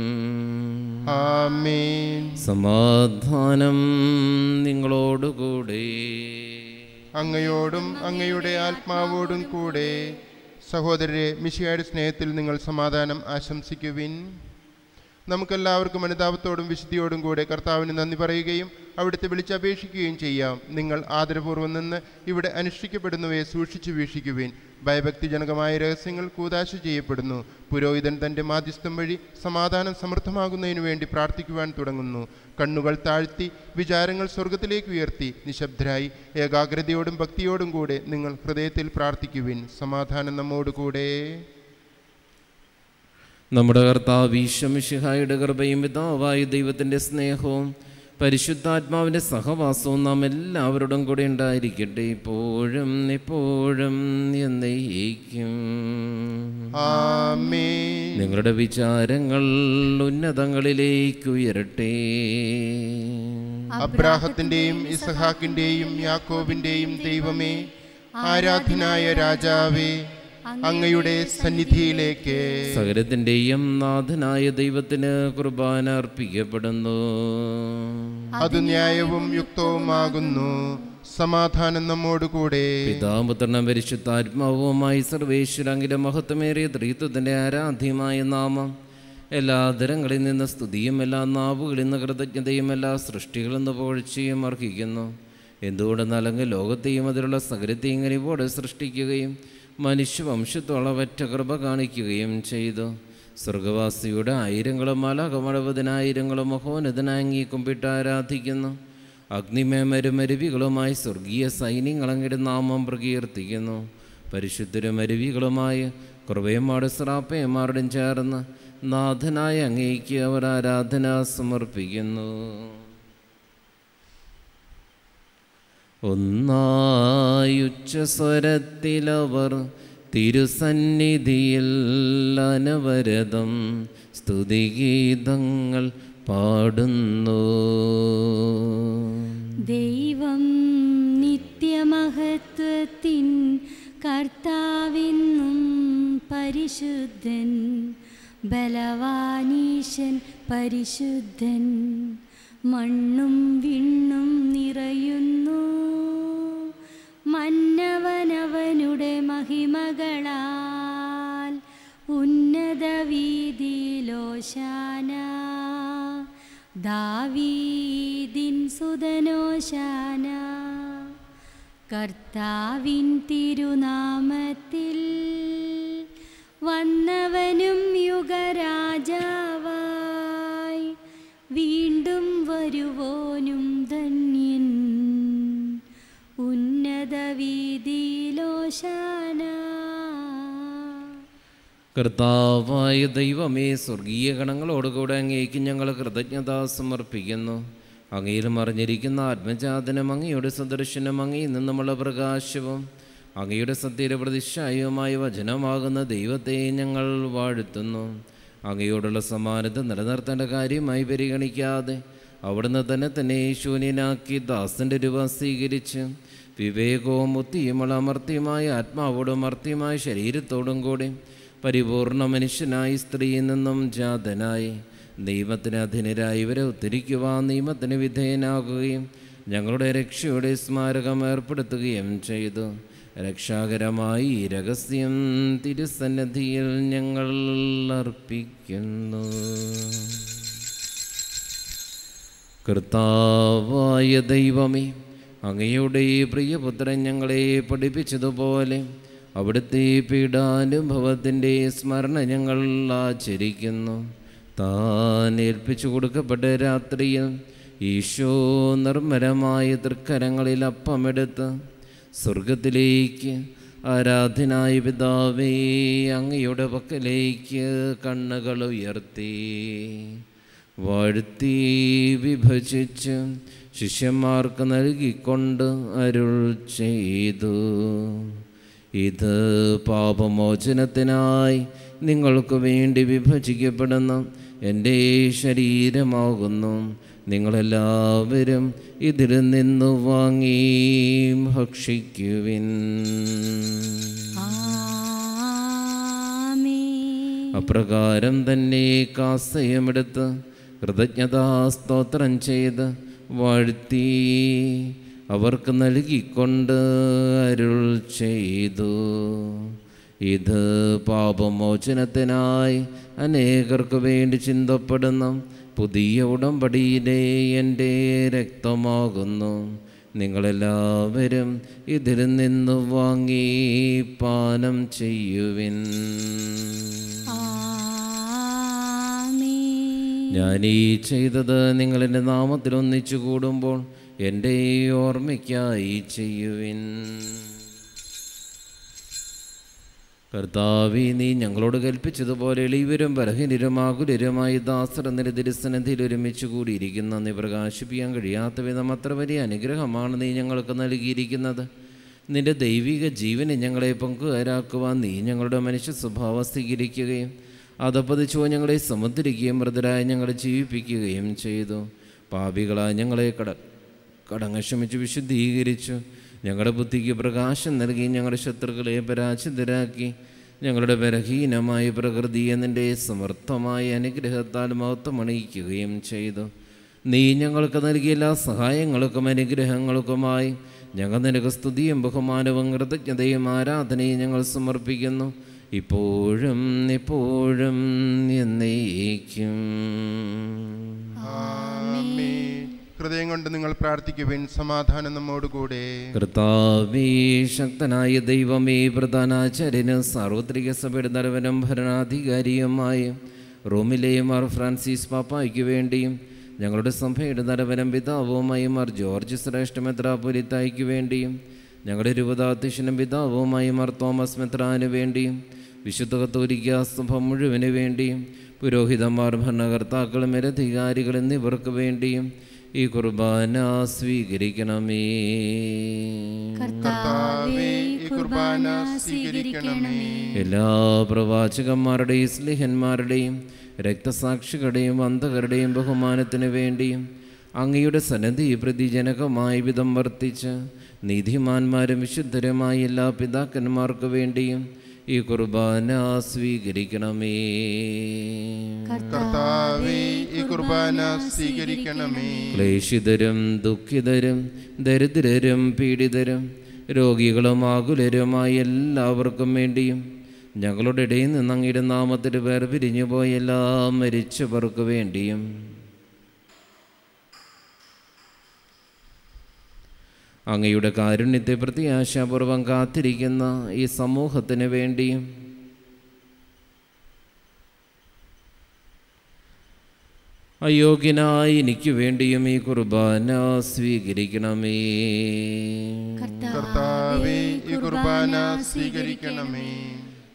ആമേൻ സമാധാനം നിങ്ങളോടുകൂടെ അങ്ങയോടും അങ്ങയുടെ ആത്മാവോടും കൂടെ സഹോദരരെ മിഷിയായുടെ സ്നേഹത്തിൽ നിങ്ങൾ സമാധാനം ആശംസിക്കുവിൻ നമുക്കെല്ലാവർക്കും അനുതാപത്തോടും വിശുദ്ധിയോടും കൂടെ കർത്താവിന് നന്ദി പറയുകയും അവിടുത്തെ വിളിച്ചപേക്ഷിക്കുകയും ചെയ്യാം നിങ്ങൾ ആദരപൂർവ്വം നിന്ന് ഇവിടെ അനുഷ്ഠിക്കപ്പെടുന്നവയെ സൂക്ഷിച്ചു വീക്ഷിക്കുവിൻ ഭയഭക്തിജനകമായ രഹസ്യങ്ങൾ കൂതാശ ചെയ്യപ്പെടുന്നു പുരോഹിതൻ തൻ്റെ മാധ്യസ്ഥം വഴി സമാധാനം സമൃദ്ധമാകുന്നതിനു വേണ്ടി പ്രാർത്ഥിക്കുവാൻ തുടങ്ങുന്നു കണ്ണുകൾ താഴ്ത്തി വിചാരങ്ങൾ സ്വർഗത്തിലേക്ക് ഉയർത്തി നിശബ്ദരായി ഏകാഗ്രതയോടും ഭക്തിയോടും കൂടെ നിങ്ങൾ ഹൃദയത്തിൽ പ്രാർത്ഥിക്കുവിൻ സമാധാനം നമ്മോടുകൂടെ നമ്മുടെ കർത്താവ് ഈശ്വമിഷിഹായുടെ കൃപയും പിതാവായ ദൈവത്തിൻ്റെ സ്നേഹവും പരിശുദ്ധാത്മാവിൻ്റെ സഹവാസവും നാം എല്ലാവരോടും കൂടെ ഉണ്ടായിരിക്കട്ടെ ഇപ്പോഴും എപ്പോഴും എന്നേക്കും ആമേൻ നിങ്ങളുടെ വിചാരങ്ങൾ ഉന്നതങ്ങളിലേക്ക് ഉയരട്ടെ അബ്രാഹത്തിന്റെയും ഇസഹാക്കിന്റെയും യാക്കോബിന്റെയും ദൈവമേ ആരാധനായ രാജാവേ അങ്ങയുടെ സന്നിധിയിലേക്ക് സകലത്തിൻ്റെയും നാഥനായ ദൈവത്തിന് കുർബാന അർപ്പിക്കപ്പെടുന്നു അത് ന്യായവും യുക്തവുമാകുന്നു സമാധാനം നമ്മോടുകൂടെ പിതാപുത്രനും പരിശുദ്ധാത്മാവുമായി സർവേശ്വരങ്കിലെ മഹത്വമേറിയ ത്രിത്വത്തിൻ്റെ ആരാധ്യമായ നാമം എല്ലാ തരങ്ങളിൽ നിന്ന് സ്തുതിയും എല്ലാ നാവുകളിൽ നിന്ന് കൃതജ്ഞതയും എല്ലാ സൃഷ്ടികളിൽ നിന്ന് പുകഴ്ചയും അർഹിക്കുന്നു എന്തുകൊണ്ടെന്നാൽ അങ്ങ് ലോകത്തെയും അതിലുള്ള സകലത്തെയും കനിവോടെ സൃഷ്ടിക്കുകയും മനുഷ്യവംശത്തോളവറ്റ കൃപ കാണിക്കുകയും ചെയ്തു സ്വർഗവാസിയുടെ ആയിരങ്ങളും മലകമളവതിനായിരങ്ങളും മഹോന്നതനാങ്ങി കുമ്പിട്ട് ആരാധിക്കുന്നു അഗ്നിമേമരും അരുവികളുമായി സ്വർഗീയ സൈന്യങ്ങളങ്ങയുടെ നാമം പ്രകീർത്തിക്കുന്നു പരിശുദ്ധരും അരുവികളുമായ കൃപയമാട് സ്രാപ്പയമാരുടെയും ചേർന്ന് നാഥനായ അങ്ങേക്ക് അവർ ആരാധന സമർപ്പിക്കുന്നു ഒന്നായുച്ചസ്വരത്തിലവർ തിരുസന്നിധിയിൽ അനവരതം സ്തുതിഗീതങ്ങൾ പാടുന്നു ദൈവം നിത്യമഹത്വത്തിൻ കർത്താവിന്നും പരിശുദ്ധൻ ബലവാനീശൻ പരിശുദ്ധൻ മണ്ണും വിണ്ണും നിറയുന്നു മന്നവനവനുടെ മഹിമകളാൽ ഉന്നത വീതിയിലോശാന ദാവീദിൻ സുതനോശാന കർത്താവിൻ തിരുനാമത്തിൽ വന്നവനും യുഗരാജാവായി വീണ്ടും വരുവോനും ധന്യൻ ഉന്നത വീതിയിലോശാന കർത്താവായ ദൈവമേ സ്വർഗീയ ഗണങ്ങളോടുകൂടെ അങ്ങേക്ക് ഞങ്ങൾ കൃതജ്ഞത സമർപ്പിക്കുന്നു അങ്ങയിൽ മറിഞ്ഞിരിക്കുന്ന ആത്മജാതനം അങ്ങയുടെ സദർശനം അങ്ങയിൽ നിന്നുമുള്ള പ്രകാശവും അങ്ങയുടെ സത്യയുടെ പ്രതിഷ്ഠായവുമായ വചനമാകുന്ന ദൈവത്തെ ഞങ്ങൾ വാഴ്ത്തുന്നു അങ്ങയോടുള്ള സമാനത നിലനിർത്തേണ്ട കാര്യമായി പരിഗണിക്കാതെ അവിടുന്ന് തന്നെ തന്നെ ശൂന്യനാക്കി ദാസന്റെ രൂപം സ്വീകരിച്ച് വിവേകവും ബുദ്ധിയുമുള്ള അമർത്യമായ ആത്മാവോടും അമർത്യമായ ശരീരത്തോടും കൂടി പരിപൂർണ മനുഷ്യനായി സ്ത്രീയിൽ നിന്നും ജാതനായി നിയമത്തിന് അധീനരായി ഇവരെ ഉദ്ധരിക്കുവാൻ നിയമത്തിന് വിധേയനാകുകയും ഞങ്ങളുടെ രക്ഷയുടെ സ്മാരകം ഏർപ്പെടുത്തുകയും ചെയ്തു രക്ഷാകരമായി ഈ രഹസ്യം തിരുസന്നിധിയിൽ ഞങ്ങൾ അർപ്പിക്കുന്നു കർത്താവായ ദൈവമേ അങ്ങയുടെ പ്രിയപുത്രൻ ഞങ്ങളെ പഠിപ്പിച്ചതുപോലെ അവിടുത്തെ പീഡാനുഭവത്തിൻ്റെ സ്മരണ ഞങ്ങൾ ആചരിക്കുന്നു താൻ ഏൽപ്പിച്ചു കൊടുക്കപ്പെട്ട രാത്രിയിൽ ഈശോ നിർമ്മലമായ തൃക്കരങ്ങളിൽ അപ്പമെടുത്ത് സ്വർഗത്തിലേക്ക് ആരാധനായ പിതാവേ അങ്ങയുടെ പക്കലേക്ക് കണ്ണുകൾ ഉയർത്തി വാഴ്ത്തി വിഭജിച്ച് ശിഷ്യന്മാർക്ക് നൽകിക്കൊണ്ട് അരുൾ ചെയ്തു ഇത് പാപമോചനത്തിനായി നിങ്ങൾക്ക് വേണ്ടി വിഭജിക്കപ്പെടുന്ന എൻ്റെ ശരീരമാകുന്നു നിങ്ങളെല്ലാവരും ഇതിൽ നിന്ന് വാങ്ങി ഭക്ഷിക്കുവിൻ ആമേൻ അപ്രകാരം തന്നെ കാസയമെടുത്ത് കൃതജ്ഞതാസ്തോത്രം ചെയ്ത് വാഴ്ത്തി അവർക്ക് നൽകിക്കൊണ്ട് അരുൾ ചെയ്തു ഇത് പാപമോചനത്തിനായി അനേകർക്ക് വേണ്ടി ചിന്തപ്പെടുന്ന പുതിയ ഉടമ്പടിയിലെ എൻ്റെ രക്തമാകുന്നു നിങ്ങളെല്ലാവരും ഇതിൽ നിന്ന് വാങ്ങി പാനം ചെയ്യുവിൻ ആമേൻ ഞാൻ ഈ ചെയ്തത് നിങ്ങൾ എൻ്റെ നാമത്തിൽ ഒന്നിച്ചു കൂടുമ്പോൾ എൻ്റെ ഓർമ്മയ്ക്കായി ചെയ്യുവിൻ കർത്താവി നീ ഞങ്ങളോട് കൽപ്പിച്ചതുപോലെ എളിവരും ബലഹീനരും ആകുലരുമായി ദാസർ നിന്റെ തിരുസന്നിധിയിൽ ഒരുമിച്ച് കൂടിയിരിക്കുന്ന നീ പ്രകാശിപ്പിക്കാൻ കഴിയാത്ത വിധം അത്ര വലിയ അനുഗ്രഹമാണ് നീ ഞങ്ങൾക്ക് നൽകിയിരിക്കുന്നത് നിന്റെ ദൈവിക ജീവനെ ഞങ്ങളെ പങ്കുകാരാക്കുവാൻ നീ ഞങ്ങളുടെ മനുഷ്യ സ്വഭാവം സ്വീകരിക്കുകയും അതപ്പതിച്ചോ ഞങ്ങളെ സമുദ്രിക്കുകയും മൃതരായി ഞങ്ങളെ ജീവിപ്പിക്കുകയും ചെയ്തു പാപികളായ ഞങ്ങളെ കട കടങ്ങ ക്ഷമിച്ച് വിശുദ്ധീകരിച്ചു ഞങ്ങളുടെ ബുദ്ധിക്ക് പ്രകാശം നൽകി ഞങ്ങളുടെ ശത്രുക്കളെ പരാജിതരാക്കി ഞങ്ങളുടെ ബലഹീനമായ പ്രകൃതിയെ നിൻ്റെ സമർത്ഥമായ അനുഗ്രഹത്താൽ മഹത്വമണിയിക്കുകയും ചെയ്തു നീ ഞങ്ങൾക്ക് നൽകിയ എല്ലാ സഹായങ്ങൾക്കും അനുഗ്രഹങ്ങൾക്കുമായി ഞങ്ങൾ നിനക്ക് സ്തുതിയും ബഹുമാനവും കൃതജ്ഞതയും ആരാധനയും ഞങ്ങൾ സമർപ്പിക്കുന്നു ഇപ്പോഴും എപ്പോഴും എന്നേക്കും ആമേൻ. ഹൃദയം കൊണ്ട് നിങ്ങൾ പ്രാർത്ഥിക്കുവിൻ സമാധാനം നമ്മോടുകൂടെ കർത്താവേ ശക്തനായ ദൈവമേ പ്രധാനാചാര്യന് സാർവത്രിക സഭയുടെ തലവനും ഭരണാധികാരിയുമായ റോമിലെ മാർ ഫ്രാൻസിസ് പാപ്പായ്ക്ക് വേണ്ടിയും ഞങ്ങളുടെ സഭയുടെ തലവനും പിതാവുമായി മാർ ജോർജ് ശ്രേഷ്ഠ മെത്രാപൊലിത്തായ്ക്ക് വേണ്ടിയും ഞങ്ങളുടെ രൂപതാധ്യക്ഷനും പിതാവുമായി മാർ തോമസ് മെത്രാന് വേണ്ടിയും വിശുദ്ധ കത്തോലിക്ക സഭ മുഴുവന് വേണ്ടിയും പുരോഹിതന്മാർ ഭരണകർത്താക്കൾ മേലധികാരികൾ എന്നിവർക്ക് വേണ്ടിയും ഈ കുർബാന സ്വീകരിക്കണമേ കർത്താവേ ഈ കുർബാന സ്വീകരിക്കണമേ എല്ലാ പ്രവാചകന്മാരുടെയും സ്ലിഹന്മാരുടെയും രക്തസാക്ഷികളുടെയും അന്ധകരുടെയും ബഹുമാനത്തിന് വേണ്ടിയും അങ്ങയുടെ സന്നദ്ധി പ്രതിജനകമായ വിധം വർത്തിച്ച് നീതിമാന്മാരും വിശുദ്ധരുമായ എല്ലാ പിതാക്കന്മാർക്ക് വേണ്ടിയും ഈ കുർബാന സ്വീകരിക്കണമേ കർത്താവേ ഈ കുർബാന സ്വീകരിക്കണമേ ക്ലേശിതരും ദുഃഖിതരും ദരിദ്രരും പീഡിതരും രോഗികളും ആകുലരുമായ എല്ലാവർക്കും വേണ്ടിയും ഞങ്ങളുടെ ഇടയിൽ നിന്ന് അങ്ങയുടെ നാമത്തിൽ വേർപിരിഞ്ഞു പോയ എല്ലാ മരിച്ചവർക്ക് വേണ്ടിയും അങ്ങയുടെ കാരുണ്യത്തെ പ്രത്യാശാപൂർവം കാത്തിരിക്കുന്ന ഈ സമൂഹത്തിന് വേണ്ടിയും അയോഗ്യനായി എനിക്ക് വേണ്ടിയും ഈ കുർബാന സ്വീകരിക്കണമേ കർത്താവേ ഈ കുർബാന സ്വീകരിക്കണമേ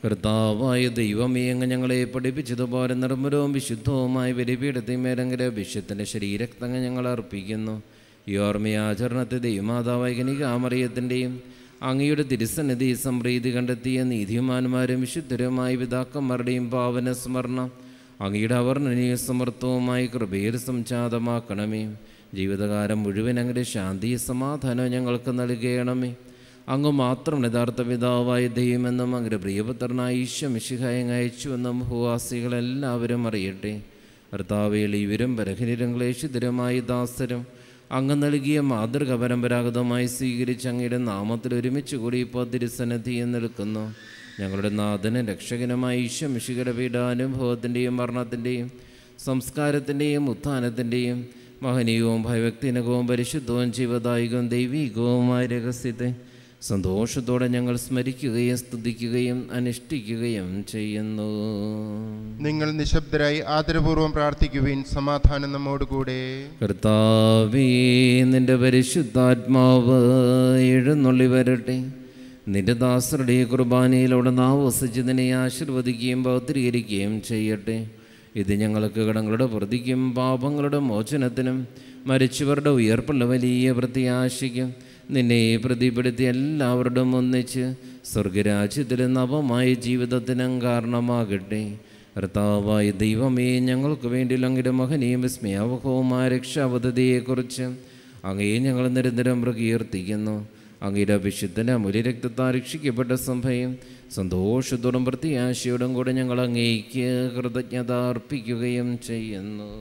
കർത്താവായ ദൈവമേ അങ്ങ് ഞങ്ങളെ പഠിപ്പിച്ചതുപോലെ നിർമ്മലവും വിശുദ്ധവുമായ ബലിപീഠത്തിന്മേലെങ്കിലെ വിശുദ്ധൻ്റെ ശരീരക്തങ്ങൾ ഞങ്ങൾ അർപ്പിക്കുന്നു ഈ ഓർമ്മയാചരണത്തെ ദൈവമാതാവായ കനികാമറിയത്തിൻ്റെയും അങ്ങയുടെ തിരുസന്നിധി സംപ്രീതി കണ്ടെത്തിയ നീതിമാന്മാരും വിശുദ്ധരുമായ പിതാക്കന്മാരുടെയും പാവന സ്മരണം അങ്ങയുടെ അവർണ്ണനീയ സമർത്ഥവുമായി കൃപയിൽ സംജാതമാക്കണമേ ജീവിതകാലം മുഴുവൻ അങ്ങയുടെ ശാന്തി സമാധാനം ഞങ്ങൾക്ക് നൽകണമേ അങ്ങ് മാത്രം യഥാർത്ഥ പിതാവായ ദൈവമെന്നും അങ്ങയുടെ പ്രിയപുത്രനായ ഈശ്വമിശിഹായം അയച്ചുവെന്നും ഭൂവാസികളെല്ലാവരും അറിയട്ടെ കർത്താവേൽ ഇവരും ബലഹീനരും ക്ലേശിതരുമായി ദാസരും അങ്ങ് നൽകിയ മാതൃക പരമ്പരാഗതമായി സ്വീകരിച്ച് അങ്ങയുടെ നാമത്തിൽ ഒരുമിച്ച് കൂടി ഇപ്പോൾ തിരുസന്നിധിയിൽ നിൽക്കുന്നു ഞങ്ങളുടെ നാഥനും രക്ഷകനുമായ ഈശ്വമിശികയുടെ പീഡാനുഭവത്തിൻ്റെയും മരണത്തിൻ്റെയും സംസ്കാരത്തിൻ്റെയും ഉത്ഥാനത്തിൻ്റെയും മഹനീയവും ഭയഭക്തിനകവും പരിശുദ്ധവും ജീവദായകവും ദൈവീകവുമായ രഹസ്യത്തെ സന്തോഷത്തോടെ ഞങ്ങൾ സ്മരിക്കുകയും സ്തുതിക്കുകയും അനുഷ്ഠിക്കുകയും ചെയ്യുന്നു നിങ്ങൾ നിശബ്ദരായി ആദരപൂർവ്വം പ്രാർത്ഥിക്കുവിൻ സമാധാനം നമ്മോടുകൂടെ കർത്താവേ നിന്റെ പരിശുദ്ധാത്മാവ് എഴുന്നള്ളി വരട്ടെ നിന്റെ ദാസരുടെ കുർബാനയിലൂടെ നാവ് വസിച്ചതിനെ ആശീർവദിക്കുകയും പൗത്രീകരിക്കുകയും ചെയ്യട്ടെ ഇത് ഞങ്ങൾക്ക് കടങ്ങളുടെ പ്രതിക്കും പാപങ്ങളുടെ മോചനത്തിനും മരിച്ചവരുടെ ഉയർപ്പുള്ള വലിയ പ്രത്യാശയ്ക്കും നിന്നെ പ്രതിപ്പെടുത്തി എല്ലാവരോടും ഒന്നിച്ച് സ്വർഗരാജ്യത്തിലെ നവമായ ജീവിതത്തിനും കാരണമാകട്ടെ കർത്താവായ ദൈവമേ ഞങ്ങൾക്ക് വേണ്ടി അങ്ങയുടെ മഹനീയം വിസ്മയാവഹവുമായ രക്ഷാപദ്ധതിയെക്കുറിച്ച് അങ്ങയെ ഞങ്ങൾ നിരന്തരം പ്രകീർത്തിക്കുന്നു അങ്ങയുടെ വിശുദ്ധന മുരരക്തത്താൽ രക്ഷിക്കപ്പെട്ട സംഭയം സന്തോഷത്തോടും പ്രത്യാശയോടും കൂടെ ഞങ്ങൾ അങ്ങേക്ക് കൃതജ്ഞത അർപ്പിക്കുകയും ചെയ്യുന്നു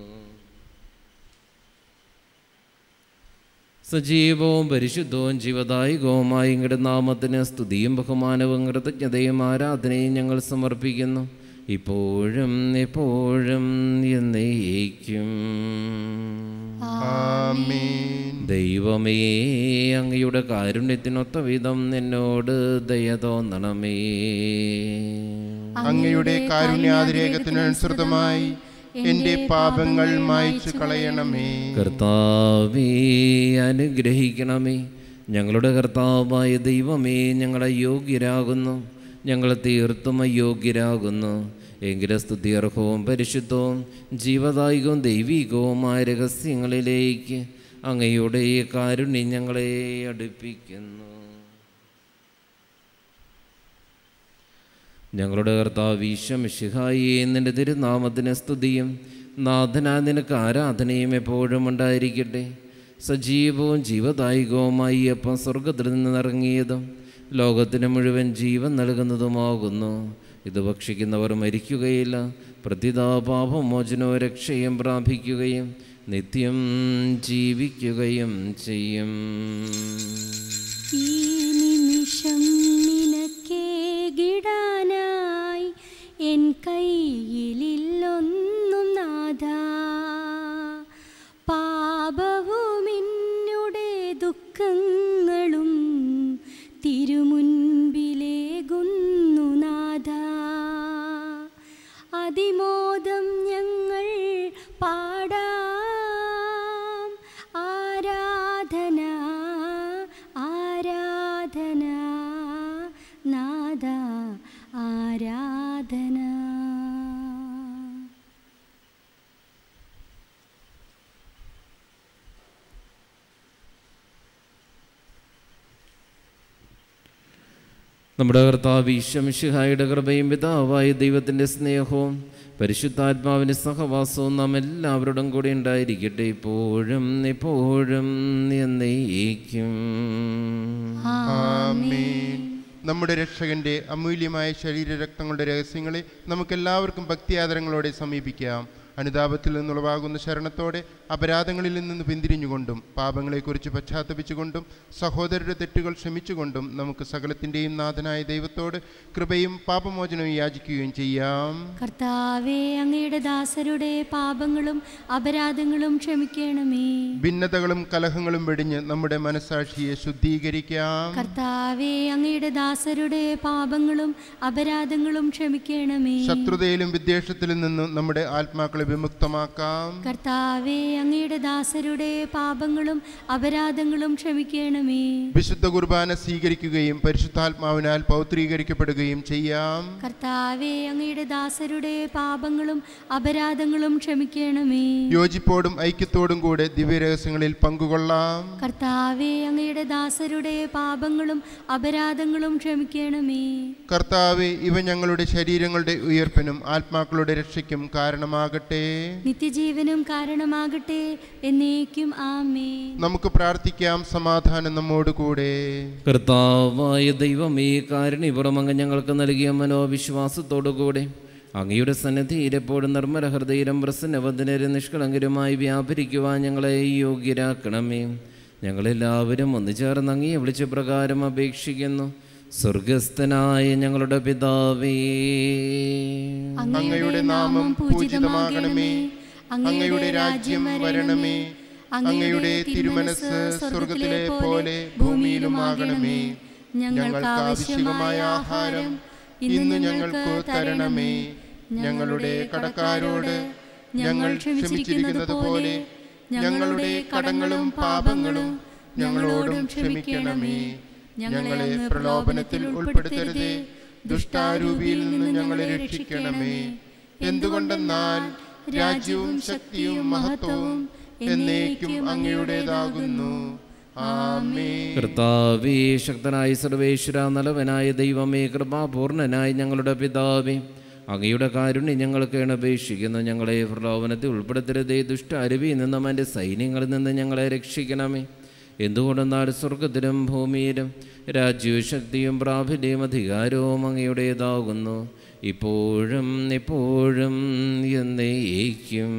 സജീവവും പരിശുദ്ധവും ജീവദായകവുമായ ഇങ്ങയുടെ നാമത്തിന് സ്തുതിയും ബഹുമാനവും കൃതജ്ഞതയും ആരാധനയും ഞങ്ങൾ സമർപ്പിക്കുന്നു ഇപ്പോഴും എപ്പോഴും എന്നേക്കും ആമേൻ ദൈവമേ അങ്ങയുടെ കാരുണ്യത്തിനൊത്ത വിധം എന്നോട് ദയ തോന്നണമേ അങ്ങയുടെ കാരുണ്യാതിരേകത്തിനനുസൃതമായി എൻ്റെ പാപങ്ങൾ മായ്ച്ചു കളയണമേ കർത്താവേ അനുഗ്രഹിക്കണമേ ഞങ്ങളുടെ കർത്താവായ ദൈവമേ ഞങ്ങളെ യോഗ്യരാകുന്നു ഞങ്ങൾ തീർത്തും അയോഗ്യരാകുന്നു എങ്കിലും സ്തുതിയർഹവും പരിശുദ്ധവും ജീവദായകവും ദൈവികവുമായ രഹസ്യങ്ങളിലേക്ക് അങ്ങയുടെ ഈ കാരുണ്യം ഞങ്ങളെ അടുപ്പിക്കുന്നു ഞങ്ങളുടെ കർത്താവ് ഈശ്വമിഷിഹായി നിന്റെ തിരുനാമത്തിന് സ്തുതിയും നാഥനാ നിനക്ക് ആരാധനയും എപ്പോഴും ഉണ്ടായിരിക്കട്ടെ സജീവവും ജീവദായകവുമായി അപ്പം സ്വർഗത്തിൽ നിന്ന് ഇറങ്ങിയതും ലോകത്തിന് മുഴുവൻ ജീവൻ നൽകുന്നതുമാകുന്നു ഇത് ഭക്ഷിക്കുന്നവർ മരിക്കുകയില്ല പ്രതിതാപാപമോചനവും രക്ഷയും പ്രാപിക്കുകയും നിത്യം ജീവിക്കുകയും ചെയ്യും ഈ നിമിഷം നിനക്കേകിടാനായി എൻ കയ്യിലില്ലൊന്നും നാഥ പാപവും എന്നുടെ ദുഃഖങ്ങളും തിരുമുൻപിലേകുന്നു നാഥ അതിമോദം ഞങ്ങൾ പാടാം ആരാധന ആരാധന നാദ ആരാധന നമ്മുടെ കർത്താവ് ഈശ്വമിഷിഹായുടെ കൃപയും പിതാവായ ദൈവത്തിൻ്റെ സ്നേഹവും പരിശുദ്ധാത്മാവിൻ്റെ സഹവാസവും നാം എല്ലാവരോടും കൂടി ഉണ്ടായിരിക്കട്ടെ ഇപ്പോഴും എപ്പോഴും എന്നേക്കും ആമേൻ നമ്മുടെ രക്ഷകന്റെ അമൂല്യമായ ശരീരരക്തങ്ങളുടെ രഹസ്യങ്ങളെ നമുക്കെല്ലാവർക്കും ഭക്തിയാദരങ്ങളോടെ സമീപിക്കാം അനുതാപത്തിൽ നിന്നുളവാകുന്ന ശരണത്തോടെ അപരാധങ്ങളിൽ നിന്ന് പിന്തിരിഞ്ഞുകൊണ്ടും പാപങ്ങളെക്കുറിച്ച് പശ്ചാത്തപിച്ചുകൊണ്ടും സഹോദരരുടെ തെറ്റുകൾ ക്ഷമിച്ചുകൊണ്ടും നമുക്ക് സകലത്തിൻ്റെയും നാഥനായ ദൈവത്തോട് കൃപയും പാപമോചനവും യാചിക്കുകയും ചെയ്യാം കർത്താവെ അങ്ങയുടെ ദാസരുടെ പാപങ്ങളും അപരാധങ്ങളും ക്ഷമിക്കണമേ ഭിന്നതകളും കലഹങ്ങളും വെടിഞ്ഞ് നമ്മുടെ മനസാക്ഷിയെ ശുദ്ധീകരിക്കാം കർത്താവെ അങ്ങയുടെ ദാസരുടെ പാപങ്ങളും അപരാധങ്ങളും ക്ഷമിക്കണമേ ശത്രുതയിലും വിദ്വേഷത്തിലും നിന്നും നമ്മുടെ ആത്മാക്കളെ ആത്മാക്കളെ വിമുക്തമാക്കാം കർത്താവെ അങ്ങയുടെ ദാസരുടെ പാപങ്ങളും അപരാധങ്ങളും ക്ഷമിക്കണമേ വിശുദ്ധ കുർബാന സ്വീകരിക്കുകയും പരിശുദ്ധാത്മാവിനാൽ പൗത്രീകരിക്കപ്പെടുകയും ചെയ്യാം കർത്താവെ അങ്ങയുടെ ദാസരുടെ പാപങ്ങളും അപരാധങ്ങളും ക്ഷമിക്കണമേ യോജിപ്പോടും ഐക്യത്തോടും കൂടെ ദിവ്യരഹസ്യങ്ങളിൽ പങ്കുകൊള്ളാം കർത്താവെ അങ്ങയുടെ ദാസരുടെ പാപങ്ങളും അപരാധങ്ങളും ക്ഷമിക്കണമേ കർത്താവെ ഇവ ഞങ്ങളുടെ ശരീരങ്ങളുടെ ഉയർപ്പിനും ആത്മാക്കളുടെ രക്ഷയ്ക്കും കാരണമാകട്ടെ നിത്യജീവനും കാരണമാകട്ടെ എന്നേക്കും ആമേ നമുക്ക് പ്രാർത്ഥിക്കാം സമാധാനം നമ്മോടുകൂടെ കർത്താവായ ദൈവം ഈ കാരുണ്യപുറം അങ്ങ് ഞങ്ങൾക്ക് നൽകിയ മനോവിശ്വാസത്തോടുകൂടെ അങ്ങയുടെ സന്നിധിയിൽ എപ്പോഴും നിർമ്മല ഹൃദയരും പ്രസന്നവദനരും നിഷ്കളങ്കരുമായി വ്യാപരിക്കുവാൻ ഞങ്ങളെ യോഗ്യരാക്കണമേ ഞങ്ങളെല്ലാവരും ഒന്നു ചേർന്ന് അങ്ങയെ വിളിച്ച പ്രകാരം അപേക്ഷിക്കുന്നു സ്വർഗസ്ഥനായ ഞങ്ങളുടെ പിതാവേ അങ്ങയുടെ നാമം പൂജിതമാകണമേ അങ്ങയുടെ രാജ്യം വരണമേ അങ്ങയുടെ തിരുമനസ് സ്വർഗത്തിലെ പോലെ ഭൂമിയിലുമാകണമേ ഞങ്ങൾക്ക് ആവശ്യമായ ആഹാരം ഇന്ന് ഞങ്ങൾക്ക് തരണമേ ഞങ്ങളുടെ കടക്കാരോട് ഞങ്ങൾ ക്ഷമിച്ചിരിക്കുന്നത് പോലെ ഞങ്ങളുടെ കടങ്ങളും പാപങ്ങളും ഞങ്ങളോടും ക്ഷമിക്കണമേ ഞങ്ങളെ പ്രലോഭനത്തിൽ ഉൾപ്പെടുത്തരുതേ ദുഷ്ടാരൂപിയിൽ നിന്ന് ഞങ്ങളെ രക്ഷിക്കണമേ എന്തുകൊണ്ടെന്നാൽ രാജ്യവും ശക്തിയും മഹത്വവും എന്നേക്കും അങ്ങയുടേതാകുന്നു ആമേ കർത്താവേ ശക്തനായ സർവേശ്വര നലവനായ ദൈവമേ കൃപാപൂർണനായ ഞങ്ങളുടെ പിതാവേ അങ്ങയുടെ കാരുണ്യം ഞങ്ങൾക്ക് അപേക്ഷിക്കുന്നു ഞങ്ങളെ പ്രലോഭനത്തിൽ ഉൾപ്പെടുത്തരുതേ ദുഷ്ട അരുവിയിൽ നിന്നും എൻ്റെ സൈന്യങ്ങളിൽ നിന്ന് ഞങ്ങളെ രക്ഷിക്കണമേ എന്തുകൊണ്ടെന്നാൽ സ്വർഗത്തിലും ഭൂമിയിലും രാജ്യവും ശക്തിയും പ്രാബല്യവും അധികാരവും അങ്ങയുടേതാകുന്നു ഇപ്പോഴും എപ്പോഴും എന്നേക്കും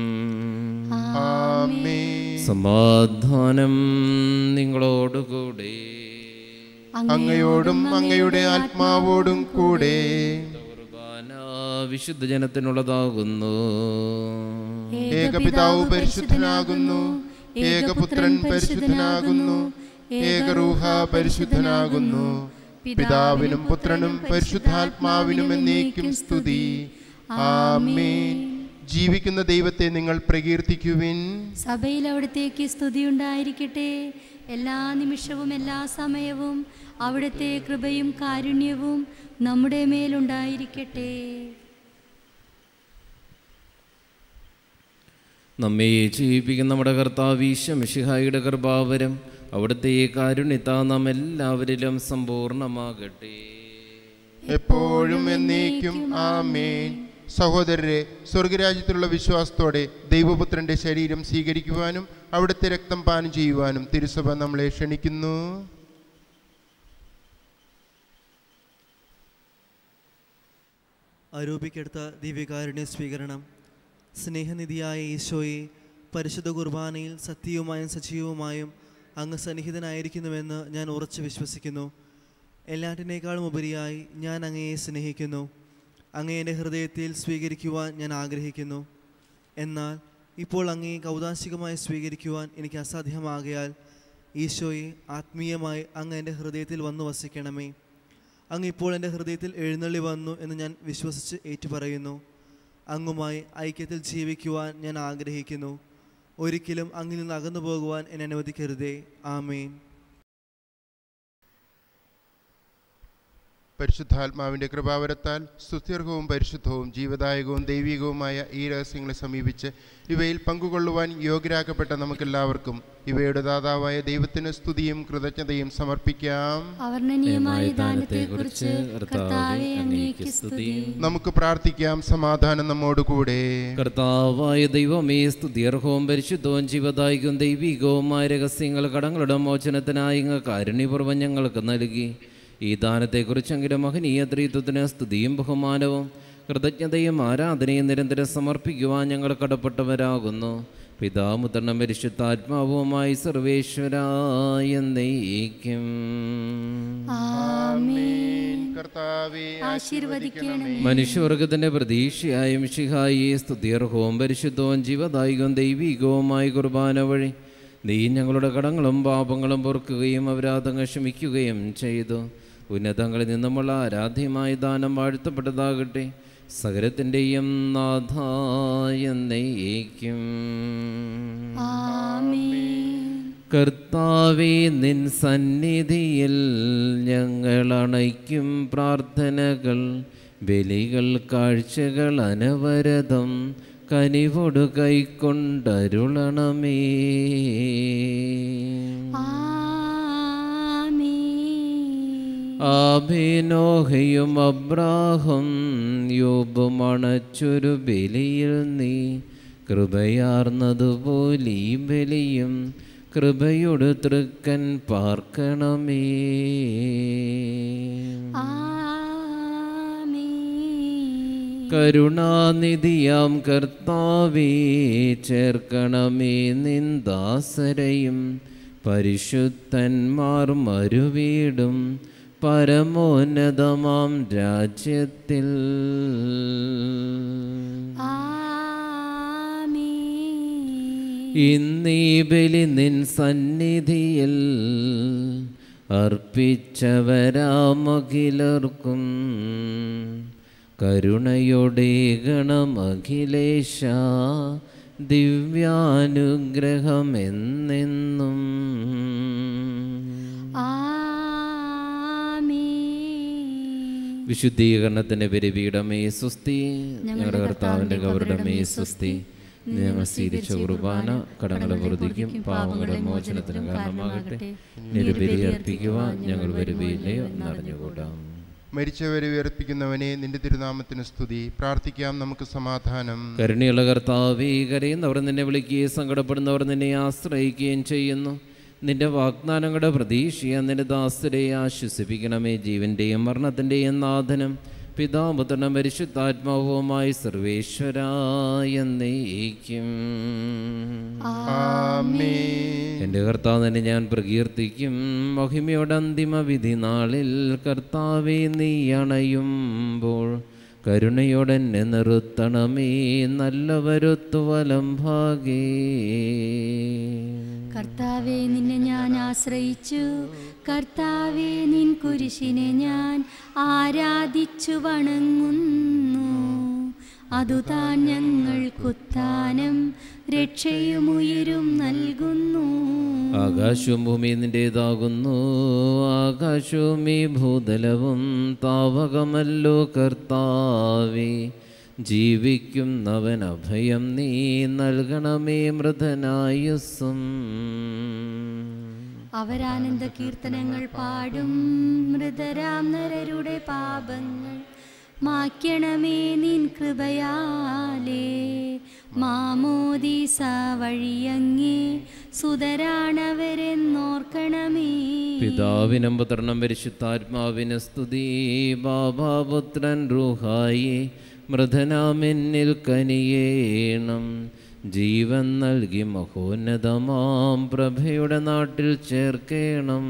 ആമേ സമാധാനം നിങ്ങളോടുകൂടെ അങ്ങയോടും അങ്ങയുടെ ആത്മാവോടും കൂടെ കുർബാന വിശുദ്ധ ജനത്തിനുള്ളതാകുന്നു ഏകപിതാവ് പരിശുദ്ധനാകുന്നു ഏകപുത്രൻ പരിശുദ്ധനാകുന്നു ഏകറൂഹ പരിശുദ്ധനാകുന്നു പിതാവിനും പുത്രനും പരിശുദ്ധാത്മാവിനും എന്നേക്കും സ്തുതി ആമേൻ ജീവിക്കുന്ന ദൈവത്തെ നിങ്ങൾ പ്രകീർത്തിക്കുവിൻ സഭയിൽ അവിടത്തേക്ക് സ്തുതിയുണ്ടായിരിക്കട്ടെ എല്ലാ നിമിഷവും എല്ലാ സമയവും അവിടുത്തെ കൃപയും കാരുണ്യവും നമ്മുടെ മേലുണ്ടായിരിക്കട്ടെ നമ്മെ ജീവിപ്പിക്കുന്ന നമ്മുടെ കർത്താവ് ഈശമിഷിഹായുടെ കൃപാവരം അവിടുത്തെ ഈ കാരുണ്യത നാം എല്ലാവരിലും സമ്പൂർണ്ണമാകട്ടെ എപ്പോഴും എന്നേക്കും ആമേൻ സഹോദരരെ സ്വർഗരാജ്യത്തിലുള്ള വിശ്വാസത്തോടെ ദൈവപുത്രന്റെ ശരീരം സ്വീകരിക്കുവാനും അവിടുത്തെ രക്തം പാനം ചെയ്യുവാനും തിരുസഭ നമ്മളെ ക്ഷണിക്കുന്നു ആരോപിക്കെടുത്ത ദിവ്യകാരുണ്യ സ്വീകരണം സ്നേഹനിധിയായ ഈശോയെ പരിശുദ്ധ കുർബാനയിൽ സത്യവുമായും സജീവവുമായും അങ്ങ് സന്നിഹിതനായിരിക്കുന്നുവെന്ന് ഞാൻ ഉറച്ചു വിശ്വസിക്കുന്നു എല്ലാറ്റിനേക്കാളും ഉപരിയായി ഞാൻ അങ്ങയെ സ്നേഹിക്കുന്നു അങ്ങയെ എൻ്റെ ഹൃദയത്തിൽ സ്വീകരിക്കുവാൻ ഞാൻ ആഗ്രഹിക്കുന്നു എന്നാൽ ഇപ്പോൾ അങ്ങയെ കൗതാശികമായി സ്വീകരിക്കുവാൻ എനിക്ക് അസാധ്യമാകയാൽ ഈശോയെ ആത്മീയമായി അങ്ങ് എൻ്റെ ഹൃദയത്തിൽ വന്നു വസിക്കണമേ അങ്ങ് ഇപ്പോൾ എൻ്റെ ഹൃദയത്തിൽ എഴുന്നള്ളി വന്നു എന്ന് ഞാൻ വിശ്വസിച്ച് ഏറ്റുപറയുന്നു അങ്ങുമായി ഐക്യത്തിൽ ജീവിക്കുവാൻ ഞാൻ ആഗ്രഹിക്കുന്നു ഒരിക്കലും അങ്ങിൽ നിന്ന് അകന്നു പോകുവാൻ എന്നെ അനുവദിക്കരുതേ ആമേൻ പരിശുദ്ധാത്മാവിന്റെ കൃപാവരത്താൽ സുസ്ഥിർഹവും പരിശുദ്ധവും ജീവദായകവും ദൈവികവുമായ ഈ രഹസ്യങ്ങളെ സമീപിച്ച് ഇവയിൽ പങ്കുകൊള്ളുവാൻ യോഗ്യരാക്കപ്പെട്ട നമുക്കെല്ലാവർക്കും ഇവയുടെ ദാതാവായ ദൈവത്തിന് സ്തുതിയും കൃതജ്ഞതയും സമർപ്പിക്കാം അവർണ്ണനീയമായ ദാനത്തെക്കുറിച്ച് കർത്താവെ അങ്ങേക്ക് സ്തുതി നമുക്ക് പ്രാർത്ഥിക്കാം സമാധാനം നമ്മോടുകൂടെ കർത്താവായ ദൈവമേ സ്തുതിയർഹവും പരിശുദ്ധവും ജീവദായകവും ദൈവികവുമായ രഹസ്യങ്ങൾ കടങ്ങളുടെ മോചനത്തിനായി ഇങ്ങ് കാരുണ്യപൂർവ്വം ഞങ്ങൾക്ക് നൽകി ഈ ദാനത്തെക്കുറിച്ചെങ്കിലും മഹനീയ ത്രിത്വത്തിന് സ്തുതിയും ബഹുമാനവും കൃതജ്ഞതയും ആരാധനയും നിരന്തരം സമർപ്പിക്കുവാൻ ഞങ്ങൾ കടപ്പെട്ടവരാകുന്നു പിതാമുദ്രണം പരിശുദ്ധാത്മാവുമായി സർവേശ്വരായ നയിക്കും ആമേൻ കർത്താവെ ആശീർവദിക്കണമേ മനുഷ്യവർഗത്തിന്റെ പ്രതീക്ഷയായ മിഷിഹായി സ്തുതിയർഹവും പരിശുദ്ധവും ജീവദായികവും ദൈവികവുമായ കുർബാന വഴി നീ ഞങ്ങളുടെ കടങ്ങളും പാപങ്ങളും പൊറുക്കുകയും അപരാധങ്ങൾ ക്ഷമിക്കുകയും ചെയ്തു ഉന്നതങ്ങളിൽ നിന്നുമുള്ള ആരാധ്യമായ ദാനം വാഴ്ത്തപ്പെട്ടതാകട്ടെ സകലത്തിൻ്റെയും നാഥായ നയിക്കും ആമേൻ കർത്താവേ നിൻ സന്നിധിയിൽ ഞങ്ങൾ അണയ്ക്കും പ്രാർത്ഥനകൾ ബലികൾ കാഴ്ചകൾ അനവരതം കനിവൊടു കൈക്കൊണ്ടരുളണമേ ആമേൻ ആബിനോഹയും അബ്രാഹം യോബും അണച്ചൊരു ബലിയിൽ നീ കൃപയാർന്നതുപോലെ ഈ ബലിയും കൃപയുടെ തൃക്കൻ പാർക്കണമേ ആമേൻ കരുണാനിധിയാം കർത്താവേ ചേർക്കണമേ നിന്ദാസരയും പരിശുദ്ധന്മാർ മരുവീടും പരമോന്നതമാം രാജ്യത്തിൽ ആമേൻ ഇന്നീ ബലി നിൻ സന്നിധിയിൽ അർപ്പിച്ചവരാമഖിലർക്കും കരുണയുടെ ഗണമഖിലേശ ദിവ്യാനുഗ്രഹം എന്നെന്നും ആമേൻ വിശുദ്ധീകരണത്തിന്റെ പെരുപീഠമേ സുസ്തി ഞങ്ങളുടെ കർത്താവിന്റെ കവരുടമേ സുസ്തി ഞങ്ങൾ സ്വീകരിച്ച കുർബാന കടങ്ങളെ വെറുതിക്കും പാവങ്ങളുടെ മോചനത്തിനും കാരണമാകട്ടെ നിരുപരി അർപ്പിക്കുവാൻ ഞങ്ങൾ വരുകയില്ലയോ എന്നറിഞ്ഞുകൂടാം മരിച്ചവരെ ഉയർപ്പിക്കുന്നവനെ നിന്റെ തിരുനാമത്തിന് സ്തുതി പ്രാർത്ഥിക്കാം നമുക്ക് സമാധാനം കരുണയുള്ള കർത്താവേ കരയുന്നവർ നിന്നെ വിളിക്കുകയും സങ്കടപ്പെടുന്നവർ നിന്നെ ആശ്രയിക്കുകയും ചെയ്യുന്നു നിന്റെ വാഗ്ദാനങ്ങളുടെ പ്രതീക്ഷയെ നിന്റെ ദാസരെ ആശ്വസിപ്പിക്കണമേ ജീവന്റെയും മരണത്തിൻ്റെയും നാഥനും പിതാപുത്രനും പരിശുദ്ധാത്മാവുമായി സർവേശ്വരായ നയിക്കും ആമേൻ എൻ്റെ കർത്താവ് തന്നെ ഞാൻ പ്രകീർത്തിക്കും മഹിമയുടെ അന്തിമ വിധി നാളിൽ കർത്താവെ നീ അണയുമ്പോൾ കരുണയോടെ എന്നെ നിർത്തണമേ നല്ലവരുത്തു വലം ഭാഗേ കർത്താവെ നിന്നെ ഞാൻ ആശ്രയിച്ചു കർത്താവെ നിൻ കുരിശിനെ ഞാൻ ആരാധിച്ചു വണങ്ങുന്നു അതുതാൻ ഞങ്ങൾക്കുത്താനം രക്ഷയുമുയരും നൽകുന്നു ആകാശവും ഭൂമി നിൻ്റേതാകുന്നു ആകാശവും ഈ ഭൂതലവും താവകമല്ലോ കർത്താവേ ജീവിക്കുന്നവൻ അഭയം നീ നൽകണമേ മൃതനായുസ്സും അവരാനന്ദ കീർത്തനങ്ങൾ പാടും മൃതരാം നരരുടെ പാപങ്ങൾ മായ്ക്കണമേ നിൻ കൃപയാലേ മാമോദീസ വഴിയങ്ങേ സുതരാണവരെന്നോർക്കണമേ പിതാവിനും പുത്രനും പരിശുദ്ധാത്മാവിന് സ്തുതി ബാബാപുത്രൻ റൂഹായി മൃതനാമെന്നിൽ കനിയേണം ജീവൻ നൽകി മഹോന്നതമാം പ്രഭയുടെ നാട്ടിൽ ചേർക്കേണം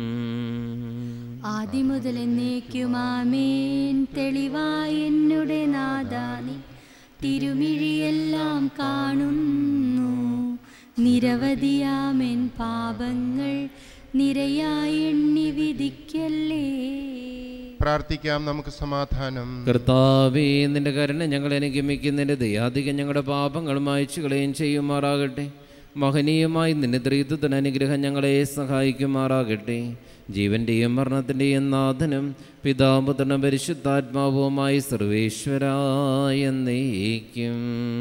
ആദിമുതൽ എന്നേക്കുമാമേൻ തെളിവായി എന്നുടെ നാദാനി തിരുമിഴിയെല്ലാം കാണുന്നു നിരവധിയാമെൻ പാപങ്ങൾ നിരയായി എണ്ണി വിധിക്കല്ലേ പ്രാർത്ഥിക്കാം നമുക്ക് സമാധാനം കർത്താവേ നിന്റെ കരുണ ഞങ്ങൾ അനുഗമിക്കുന്നതിൻ്റെ ദയാധികം ഞങ്ങളുടെ പാപങ്ങൾ മായ്ച്ചു കളയും ചെയ്യുമാറാകട്ടെ മഹനീയമായി നിന്റെ ത്രിത്വത്തിന് അനുഗ്രഹം ഞങ്ങളെ സഹായിക്കുമാറാകട്ടെ ജീവന്റെയും മരണത്തിൻ്റെയും നാഥനും പിതാപുത്രനും പരിശുദ്ധാത്മാവുമായി സർവേശ്വരായ നയിക്കും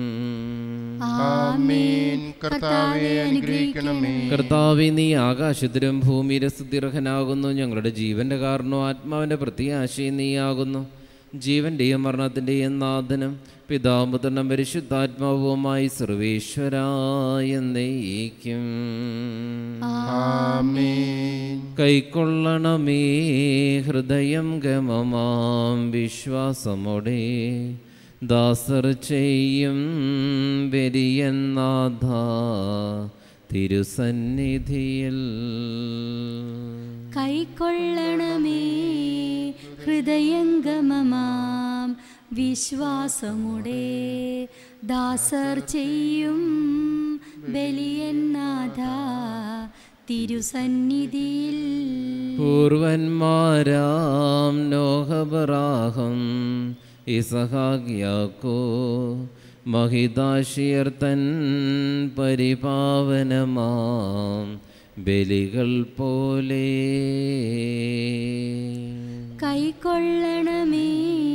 ആമേൻ കർത്താവെ അനുഗ്രഹിക്കണമേ കർത്താവെ നീ ആകാശത്തിലും ഭൂമിയിലെ സ്തുതിർഹനാകുന്നു ഞങ്ങളുടെ ജീവന്റെ കാരണവും ആത്മാവിന്റെ പ്രത്യാശയും നീയാകുന്നു ജീവന്റെയും മരണത്തിൻ്റെയും നാഥനും പിതാപുത്രനും പരിശുദ്ധാത്മാവുമായി സർവേശ്വരായ നയിക്കും ആമേൻ കൈക്കൊള്ളണമേ ഹൃദയം ഗമമാം വിശ്വാസമോടെ ദാസർ ചെയ്യും വെരിയനാഥ തിരുസന്നിധിയിൽ കൈക്കൊള്ളണമേ ഹൃദയംഗമമാം വിശ്വാസമുടെ ദാസർ ചെയ്യും ബലിയന്നാഥ തിരുസന്നിധിയിൽ പൂർവന്മാരാം നോഹബറാഹം ഇസഹാഗ്യാക്കോ മഹിതാശിയർ തൻ പരിപാവനമാം ബലികൾ പോലെ കൈക്കൊള്ളണമേ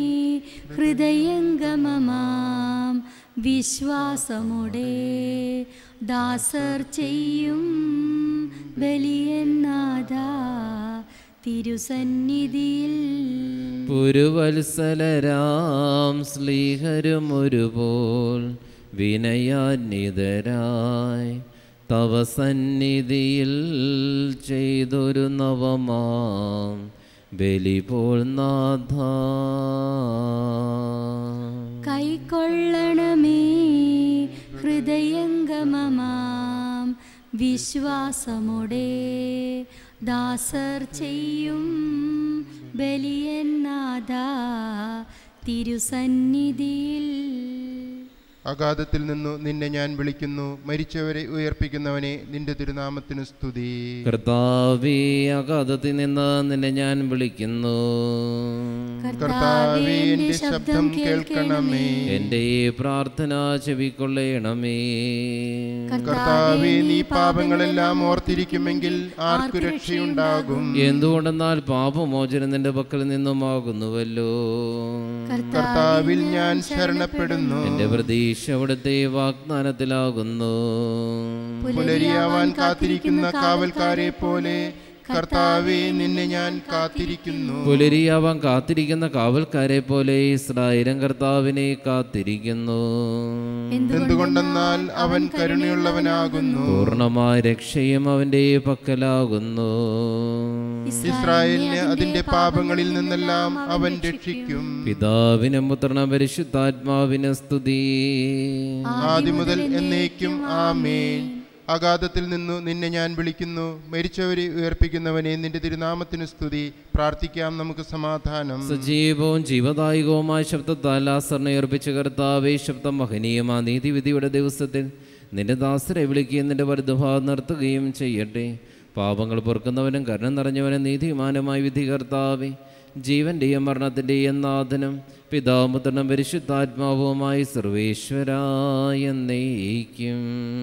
ഹൃദയംഗമമാം വിശ്വാസമുടെ ദാസർ ചെയ്യും ബലിയെന്നാഥ തിരുസന്നിധിയിൽ പുരുവത്സലരാം സ്ലീഹരും ഒരുപോൽ വിനയാന്വിതരായി തവ സന്നിധിയിൽ ചെയ്തൊരു നവമാം ബലിപോൾ നാഥ കൈക്കൊള്ളണമേ ഹൃദയംഗമമാം വിശ്വാസമുടെ ദാസർ ചെയ്യും ബലിയെന്നാഥ തിരുസന്നിധിയിൽ അഗാധത്തിൽ നിന്നു നിന്നെ ഞാൻ വിളിക്കുന്നു മരിച്ചവരെ ഉയർപ്പിക്കുന്നവനെ നിന്റെ തിരുനാമത്തിന് സ്തുതി കർത്താവേ അഗാധത്തിൽ നിന്ന് നിന്നെ ഞാൻ വിളിക്കുന്നു കർത്താവേ എന്റെ ശബ്ദം കേൾക്കണമേ എൻ്റെ ഈ പ്രാർത്ഥന ചെവിക്കൊള്ളണമേ കർത്താവേ നീ പാപങ്ങളെല്ലാം ഓർത്തിരിക്കുമെങ്കിൽ ആർക്കു രക്ഷയുണ്ടാകും എന്തുകൊണ്ടെന്നാൽ പാപമോചനം നിന്റെ പക്കൽ നിന്നുമാകുന്നുവല്ലോ കർത്താവിൽ ഞാൻ ശരണപ്പെടുന്നു എന്റെ പ്രതീക്ഷ അവിടുത്തെ വാഗ്ദാനത്തിലാകുന്നു പുലരിയാവാൻ കാത്തിരിക്കുന്ന കാവൽക്കാരെ പോലെ കർത്താവേ നിന്നെ ഞാൻ കാത്തിരിക്കുന്നു പുലരിയാവാൻ കാത്തിരിക്കുന്ന കാവൽക്കാരെ പോലെ ഇസ്രായേലും കർത്താവിനെ കാത്തിരിക്കുന്നു എന്തുകൊണ്ടെന്നാൽ അവൻ കരുണയുള്ളവനാകുന്നു പൂർണ്ണമായ രക്ഷയും അവന്റെ പക്കലാകുന്നു ഇസ്രായേലിനെ അതിന്റെ പാപങ്ങളിൽ നിന്നെല്ലാം അവൻ രക്ഷിക്കും പിതാവിനും പുത്രനും പരിശുദ്ധാത്മാവിന് സ്തുതി ആദ്യം മുതൽ എന്നേക്കും ആമേൻ അഗാധത്തിൽ നിന്നു നിന്നെ ഞാൻ വിളിക്കുന്നു മരിച്ചവരെ ഉയർപ്പിക്കുന്നവനെ നിന്റെ തിരുനാമത്തിന് സ്തുതി പ്രാർത്ഥിക്കാം നമുക്ക് സമാധാനം സജീവവും ജീവദായകവുമായ ശബ്ദത്താൽ ആസറിനെ അർപ്പിച്ച കർത്താവേ ശബ്ദം മഹനീയമാ നീതിവിധിയുടെ ദിവസത്തിൽ നിന്റെ ദാസരെ വിളിക്കുകയും നിന്റെ വലുതുഭാഗം നിർത്തുകയും ചെയ്യട്ടെ പാപങ്ങൾ പൊറുക്കുന്നവനും കരുണ നിറഞ്ഞവനും നീതിമാനുമായി വിധി കർത്താവേ ജീവന്റെയും മരണത്തിൻ്റെയും നാഥനും പിതാമുത്രനും പരിശുദ്ധാത്മാവുമായി സർവേശ്വരായ എന്നേക്കും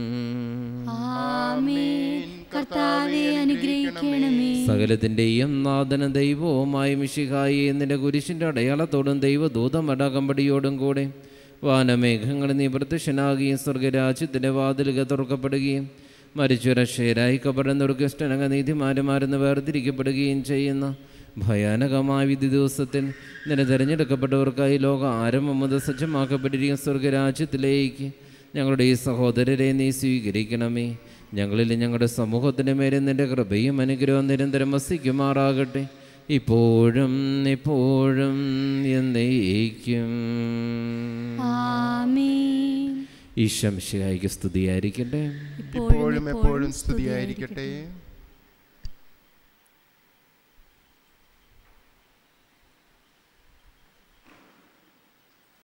ആമേൻ കർത്താവെ അനുഗ്രഹിക്കണമേ സകലത്തിൻ്റെയും നാഥന ദൈവവുമായി മിഷിഹായി നിന്റെ കുരിശിൻ്റെ അടയാളത്തോടും ദൈവദൂതമടകമ്പടിയോടും കൂടെ വാനമേഘങ്ങളിൽ നീ പ്രത്യക്ഷനാകുകയും സ്വർഗരാജ്യത്തിൻ്റെ വാതിലുക തുറക്കപ്പെടുകയും മരിച്ചുരക്ഷയരായി കപടന്നൊടുക്കിഷ്ടനക നീതിമാരുമാരെന്ന് വേർതിരിക്കപ്പെടുകയും ചെയ്യുന്ന ഭയാനകമായ വിധി ദിവസത്തിൽ നിന്നെ തിരഞ്ഞെടുക്കപ്പെട്ടവർക്കായി ലോക ആരംഭം മുതൽ സജ്ജമാക്കപ്പെട്ടിരിക്കുന്ന സ്വർഗരാജ്യത്തിലേക്ക് ഞങ്ങളുടെ ഈ സഹോദരരെ നീ സ്വീകരിക്കണമേ ഞങ്ങളിൽ ഞങ്ങളുടെ സമൂഹത്തിൻ്റെ മേലെ നിന്റെ കൃപയും അനുഗ്രഹവും നിരന്തരം വസിക്കുമാറാകട്ടെ ഇപ്പോഴും ഇപ്പോഴും എന്നേക്കും ആമേൻ ഈശംശിഹായിക്ക് സ്തുതിയായിരിക്കട്ടെ ഇപ്പോഴും എപ്പോഴും സ്തുതിയായിരിക്കട്ടെ